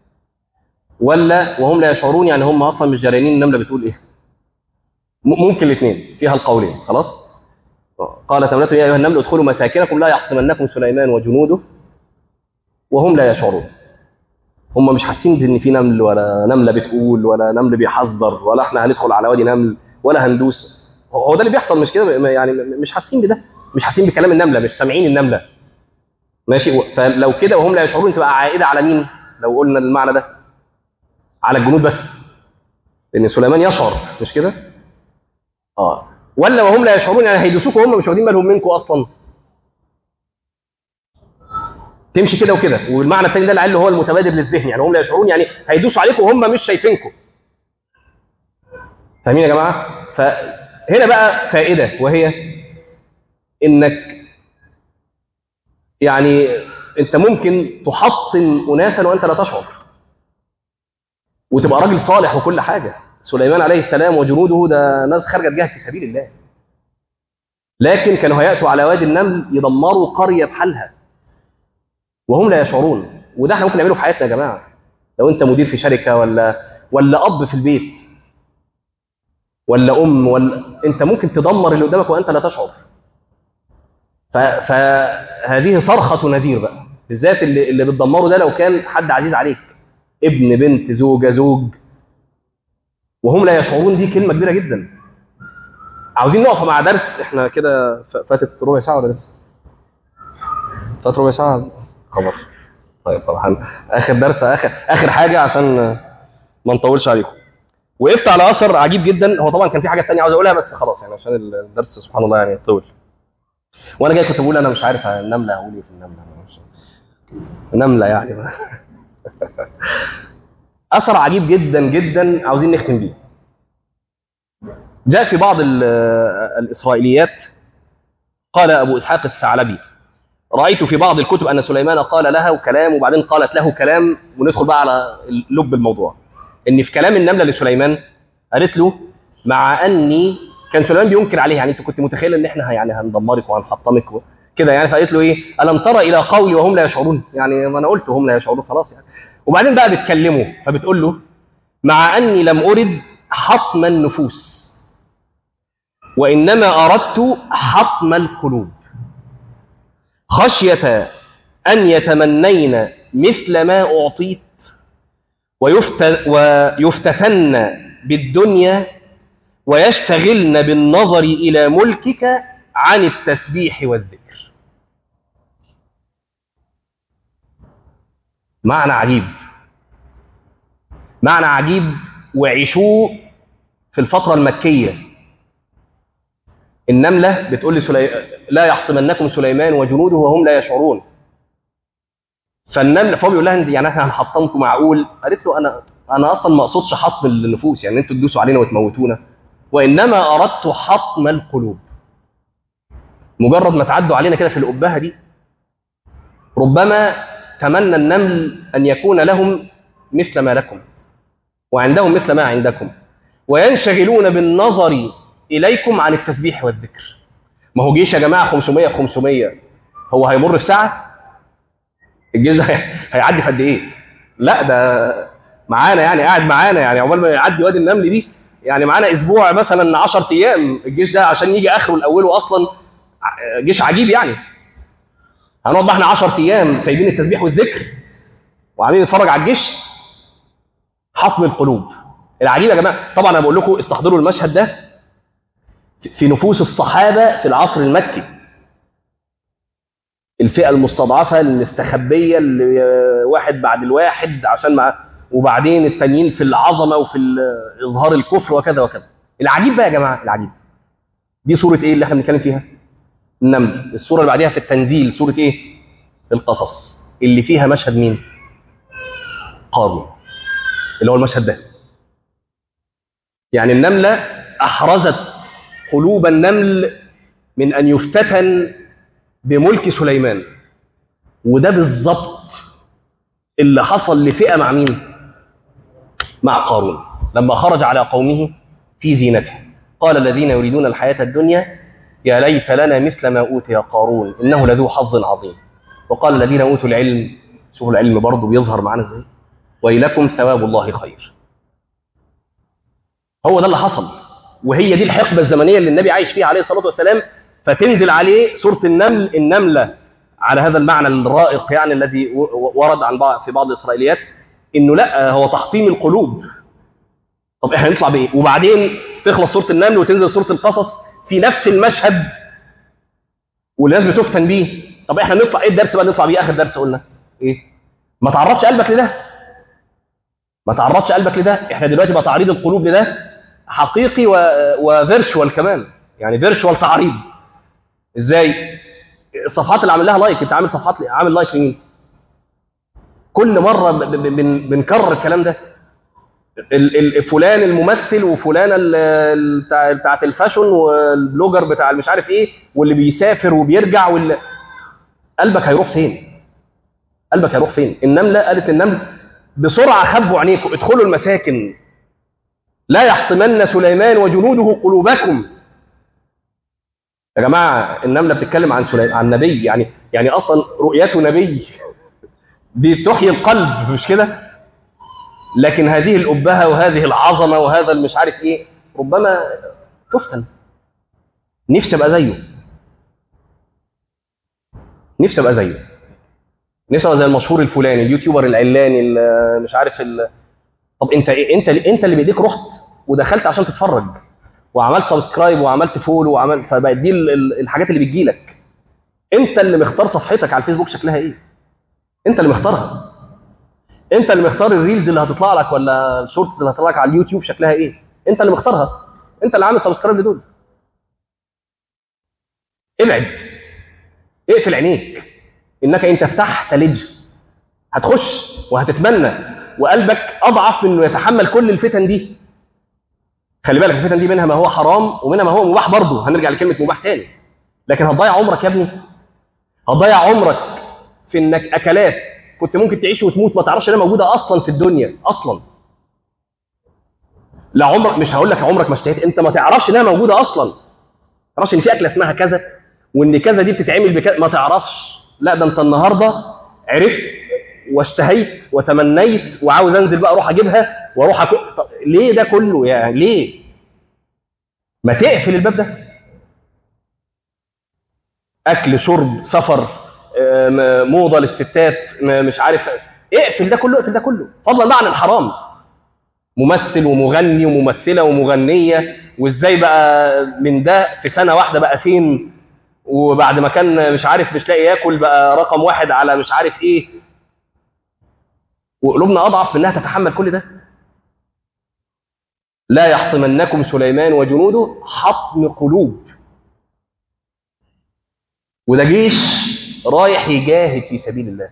ولا وهم لا يشعرون يعني هم اصلا مش جاريين النمله بتقول ايه م- ممكن الاثنين فيها القولين خلاص قالت نملة يا ايها النمل ادخلوا مساكنكم لا يحطمنكم سليمان وجنوده وهم لا يشعرون هم مش حاسين بان في نمل ولا نمله بتقول ولا نمل بيحذر ولا احنا هندخل على وادي نمل ولا هندوس هو هو ده اللي بيحصل مش كده يعني مش حاسين بده مش حاسين بكلام النمله مش سامعين النمله ماشي و- فلو كده وهم لا يشعرون تبقى عائده على مين لو قلنا المعنى ده على الجنود بس لان سليمان يشعر مش كده اه ولا وهم لا يشعرون يعني هيدوسوكوا هم مش واخدين بالهم منكم اصلا تمشي كده وكده والمعنى الثاني ده لعله هو المتبادل للذهن يعني هم لا يشعرون يعني هيدوسوا عليكم وهم مش شايفينكم فاهمين يا جماعه فهنا بقى فائده وهي انك يعني انت ممكن تحطم اناسا وانت لا تشعر وتبقى راجل صالح وكل حاجه سليمان عليه السلام وجنوده ده ناس خارجه تجاهد في سبيل الله لكن كانوا هياتوا على وادي النمل يدمروا قريه بحالها وهم لا يشعرون وده احنا ممكن نعمله في حياتنا يا جماعه لو انت مدير في شركه ولا ولا اب في البيت ولا ام ولا انت ممكن تدمر اللي قدامك وانت لا تشعر ف... فهذه صرخه نذير بقى بالذات اللي اللي بتدمره ده لو كان حد عزيز عليك ابن بنت زوجه زوج وهم لا يشعرون دي كلمه كبيره جدا عاوزين نقف مع درس احنا كده ف- فاتت ربع ساعه ولا لسه فاتت ربع ساعه خبر طيب طبعا اخر درس اخر اخر حاجه عشان ما نطولش عليكم وقفت على اثر عجيب جدا هو طبعا كان في حاجه ثانيه عاوز اقولها بس خلاص يعني عشان الدرس سبحان الله يعني طول وانا جاي كنت بقول انا مش عارف النمله هقول ايه في النمله أنا مش- نمله يعني اثر عجيب جدا جدا عاوزين نختم بيه جاء في بعض ال- الاسرائيليات قال ابو اسحاق الثعلبي رايت في بعض الكتب ان سليمان قال لها وكلام وبعدين قالت له كلام وندخل بقى على لب الموضوع ان في كلام النمله لسليمان قالت له مع اني كان سليمان بينكر عليه يعني انت كنت متخيل ان احنا يعني هندمرك وهنحطمك و- كده يعني فقالت له ايه الم ترى الى قولي وهم لا يشعرون يعني ما انا قلت وهم لا يشعرون خلاص يعني وبعدين بقى بتكلمه فبتقول له مع اني لم ارد حطم النفوس وانما اردت حطم القلوب خشيه ان يتمنين مثل ما اعطيت ويفت- ويفتتن بالدنيا ويشتغلن بالنظر الى ملكك عن التسبيح والذكر معنى عجيب معنى عجيب وعيشوه في الفترة المكية النملة بتقول لسلي... لا يحطمنكم سليمان وجنوده وهم لا يشعرون فالنملة فهو بيقول لها يعني احنا هنحطمكم معقول قالت له انا انا اصلا ما اقصدش حطم النفوس يعني انتوا تدوسوا علينا وتموتونا وانما اردت حطم القلوب مجرد ما تعدوا علينا كده في الأبهة دي ربما تمنى النمل أن يكون لهم مثل ما لكم وعندهم مثل ما عندكم وينشغلون بالنظر إليكم عن التسبيح والذكر ما هو جيش يا جماعة 500 في 500 هو هيمر في ساعة الجيش ده هي- هيعدي في قد إيه لا ده معانا يعني قاعد معانا يعني عقبال ما يعدي وادي النمل دي يعني معانا اسبوع مثلا 10 ايام الجيش ده عشان يجي اخره الاول اصلا ع- جيش عجيب يعني هنقعد بقى احنا 10 ايام سايبين التسبيح والذكر وعاملين نتفرج على الجيش حطم القلوب العجيب يا جماعه طبعا انا بقول لكم استحضروا المشهد ده في نفوس الصحابه في العصر المكي الفئه المستضعفه المستخبيه اللي واحد بعد الواحد عشان مع وبعدين التانيين في العظمه وفي ال- اظهار الكفر وكذا وكذا العجيب بقى يا جماعه العجيب دي سوره ايه اللي احنا بنتكلم فيها النمل السوره اللي بعديها في التنزيل سوره ايه القصص اللي فيها مشهد مين قارون اللي هو المشهد ده يعني النمله احرزت قلوب النمل من ان يفتتن بملك سليمان وده بالظبط اللي حصل لفئه مع مين مع قارون لما خرج على قومه في زينته قال الذين يريدون الحياه الدنيا يا ليت لنا مثل ما اوتي قارون انه لذو حظ عظيم وقال الذين اوتوا العلم شوفوا العلم برضه بيظهر معانا ازاي ويلكم ثواب الله خير هو ده اللي حصل وهي دي الحقبه الزمنيه اللي النبي عايش فيها عليه الصلاه والسلام فتنزل عليه سوره النمل النمله على هذا المعنى الرائق يعني الذي و- و- ورد عن بعض في بعض الاسرائيليات انه لا هو تحطيم القلوب طب احنا نطلع بايه وبعدين تخلص سوره النمل وتنزل سوره القصص في نفس المشهد والناس بتفتن بيه طب احنا نطلع ايه الدرس بقى نطلع بيه اخر درس قلنا ايه ما تعرضش قلبك لده ما تعرضش قلبك لده احنا دلوقتي بقى تعريض القلوب لده حقيقي و... وفيرشوال كمان يعني فيرشوال تعريض ازاي الصفحات اللي عامل لها لايك انت عامل صفحات عامل لايك لمين كل مره ب... ب... بن... بنكرر الكلام ده ال... ال... فلان الممثل وفلانه ال... ال- بتاع بتاعت الفاشون والبلوجر بتاع مش عارف ايه واللي بيسافر وبيرجع واللي قلبك هيروح فين قلبك هيروح فين النمله قالت النمل بسرعه خبوا عينيكم ادخلوا المساكن لا يحطمن سليمان وجنوده قلوبكم يا جماعه النمله بتتكلم عن سليمان عن نبي يعني يعني اصلا رؤيته نبي دي تحيي القلب مش كده لكن هذه الأبهة وهذه العظمة وهذا المش عارف ايه ربما تفتن نفسي ابقى زيه نفسي ابقى زيه نفسي ابقى زي المشهور الفلاني اليوتيوبر العلاني ال- مش عارف ال... طب انت ايه انت انت اللي بايديك رحت ودخلت عشان تتفرج وعملت سبسكرايب وعملت فولو وعملت فبقت دي ال- ال- الحاجات اللي بتجيلك انت اللي مختار صفحتك على الفيسبوك شكلها ايه انت اللي مختارها انت اللي مختار الريلز اللي هتطلع لك ولا الشورتس اللي هتطلع لك على اليوتيوب شكلها ايه انت اللي مختارها انت اللي عامل سبسكرايب لدول ابعد اقفل عينيك انك ان تفتح تلج هتخش وهتتمنى وقلبك اضعف من انه يتحمل كل الفتن دي خلي بالك الفتن دي منها ما هو حرام ومنها ما هو مباح برضه هنرجع لكلمه مباح تاني لكن هتضيع عمرك يا ابني هتضيع عمرك في انك اكلات كنت ممكن تعيش وتموت ما تعرفش انها موجوده اصلا في الدنيا اصلا لا عمرك مش هقول لك عمرك ما اشتهيت انت ما تعرفش انها موجوده اصلا ما تعرفش ان في اكله اسمها كذا وان كذا دي بتتعمل بكذا ما تعرفش لا ده انت النهارده عرفت واشتهيت وتمنيت وعاوز انزل بقى اروح اجيبها واروح أكل طب ليه ده كله يعني ليه ما تقفل الباب ده اكل شرب سفر آم، موضه للستات م- مش عارف اقفل ده كله اقفل ده كله فضلا بقى عن الحرام ممثل ومغني وممثله ومغنيه وازاي بقى من ده في سنه واحده بقى فين وبعد ما كان مش عارف مش لاقي ياكل بقى رقم واحد على مش عارف ايه وقلوبنا اضعف من انها تتحمل كل ده لا يحطمنكم سليمان وجنوده حطم قلوب وده جيش رايح يجاهد في سبيل الله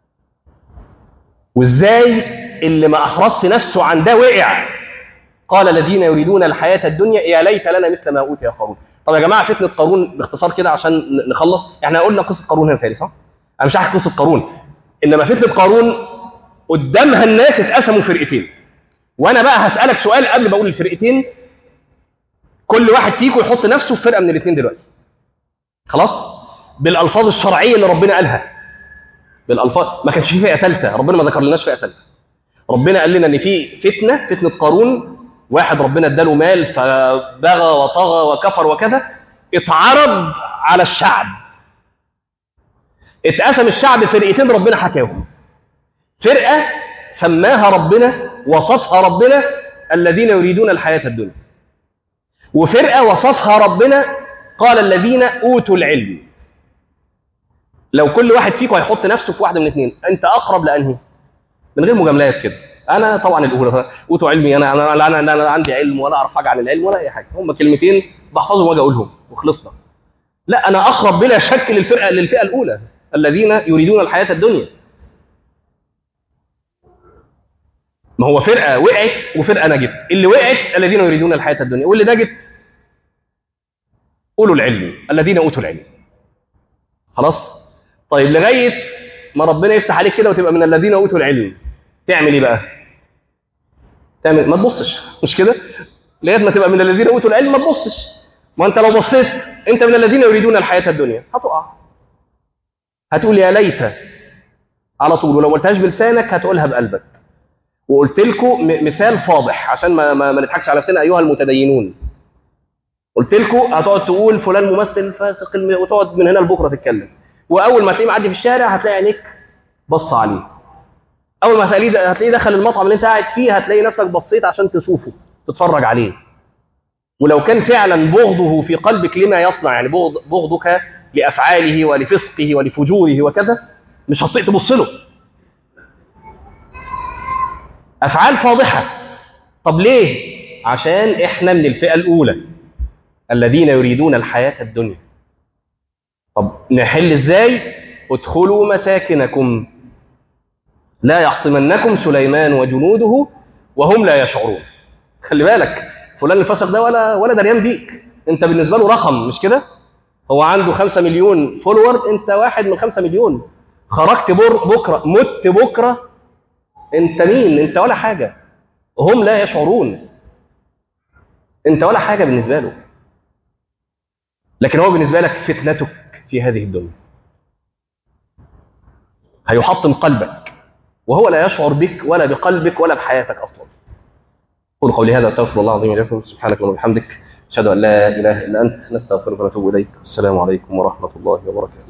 وازاي اللي ما احرصت نفسه عن ده وقع قال الذين يريدون الحياة الدنيا يا ليت لنا مثل ما أوتي قارون طب يا جماعة فتنة قارون باختصار كده عشان ن- نخلص احنا قلنا قصة قارون هنا تاني صح؟ أنا مش هحكي قصة قارون إنما فتنة قارون قدامها الناس اتقسموا فرقتين وأنا بقى هسألك سؤال قبل ما أقول الفرقتين كل واحد فيكم يحط نفسه في فرقة من الاثنين دلوقتي خلاص؟ بالألفاظ الشرعية اللي ربنا قالها بالألفاظ ما كانش في فئة ثالثة ربنا ما ذكر لناش فئة ثالثة ربنا قال لنا ان في فتنه فتنه قارون واحد ربنا اداله مال فبغى وطغى وكفر وكذا اتعرض على الشعب اتقسم الشعب فرقتين ربنا حكاهم فرقه سماها ربنا وصفها ربنا الذين يريدون الحياة الدنيا وفرقة وصفها ربنا قال الذين أوتوا العلم لو كل واحد فيكم هيحط نفسه في واحدة من الاثنين أنت أقرب لأنهي من غير مجاملات كده أنا طبعا الأولى أوتوا علمي أنا أنا, أنا, أنا, أنا عندي علم ولا أعرف حاجة عن العلم ولا أي حاجة هم كلمتين بحفظهم واجي أقولهم وخلصنا لا أنا أقرب بلا شك للفرقة للفئة الأولى الذين يريدون الحياة الدنيا ما هو فرقة وقعت وفرقة نجت اللي وقعت الذين يريدون الحياة الدنيا واللي نجت أولو العلم الذين أوتوا العلم خلاص طيب لغاية ما ربنا يفتح عليك كده وتبقى من الذين أوتوا العلم تعمل إيه بقى تعمل ما تبصش مش كده لغاية ما تبقى من الذين أوتوا العلم ما تبصش ما أنت لو بصيت أنت من الذين يريدون الحياة الدنيا هتقع هتقول يا ليت على طول ولو ما قلتهاش بلسانك هتقولها بقلبك وقلت لكم مثال فاضح عشان ما, ما, ما نضحكش على نفسنا ايها المتدينون قلت لكم هتقعد تقول فلان ممثل فاسق الم... وتقعد من هنا لبكره تتكلم واول ما تلاقيه معدي في الشارع هتلاقي عينيك بص عليه اول ما هتلاقيه هتلاقيه دخل المطعم اللي انت قاعد فيه هتلاقي نفسك بصيت عشان تشوفه تتفرج عليه ولو كان فعلا بغضه في قلبك لما يصنع يعني بغض بغضك لافعاله ولفسقه ولفجوره وكذا مش هتطيق تبص له افعال فاضحه طب ليه عشان احنا من الفئه الاولى الذين يريدون الحياه الدنيا طب نحل ازاي ادخلوا مساكنكم لا يحطمنكم سليمان وجنوده وهم لا يشعرون خلي بالك فلان الفسق ده ولا ولا دريان بيك انت بالنسبه له رقم مش كده هو عنده خمسة مليون فولور انت واحد من خمسة مليون خرجت بكره مت بكره انت مين انت ولا حاجه هم لا يشعرون انت ولا حاجه بالنسبه له لكن هو بالنسبه لك فتنتك في هذه الدنيا هيحطم قلبك وهو لا يشعر بك ولا بقلبك ولا بحياتك اصلا قول قولي هذا استغفر الله العظيم لكم سبحانك اللهم وبحمدك اشهد ان لا اله الا انت نستغفرك ونتوب اليك السلام عليكم ورحمه الله وبركاته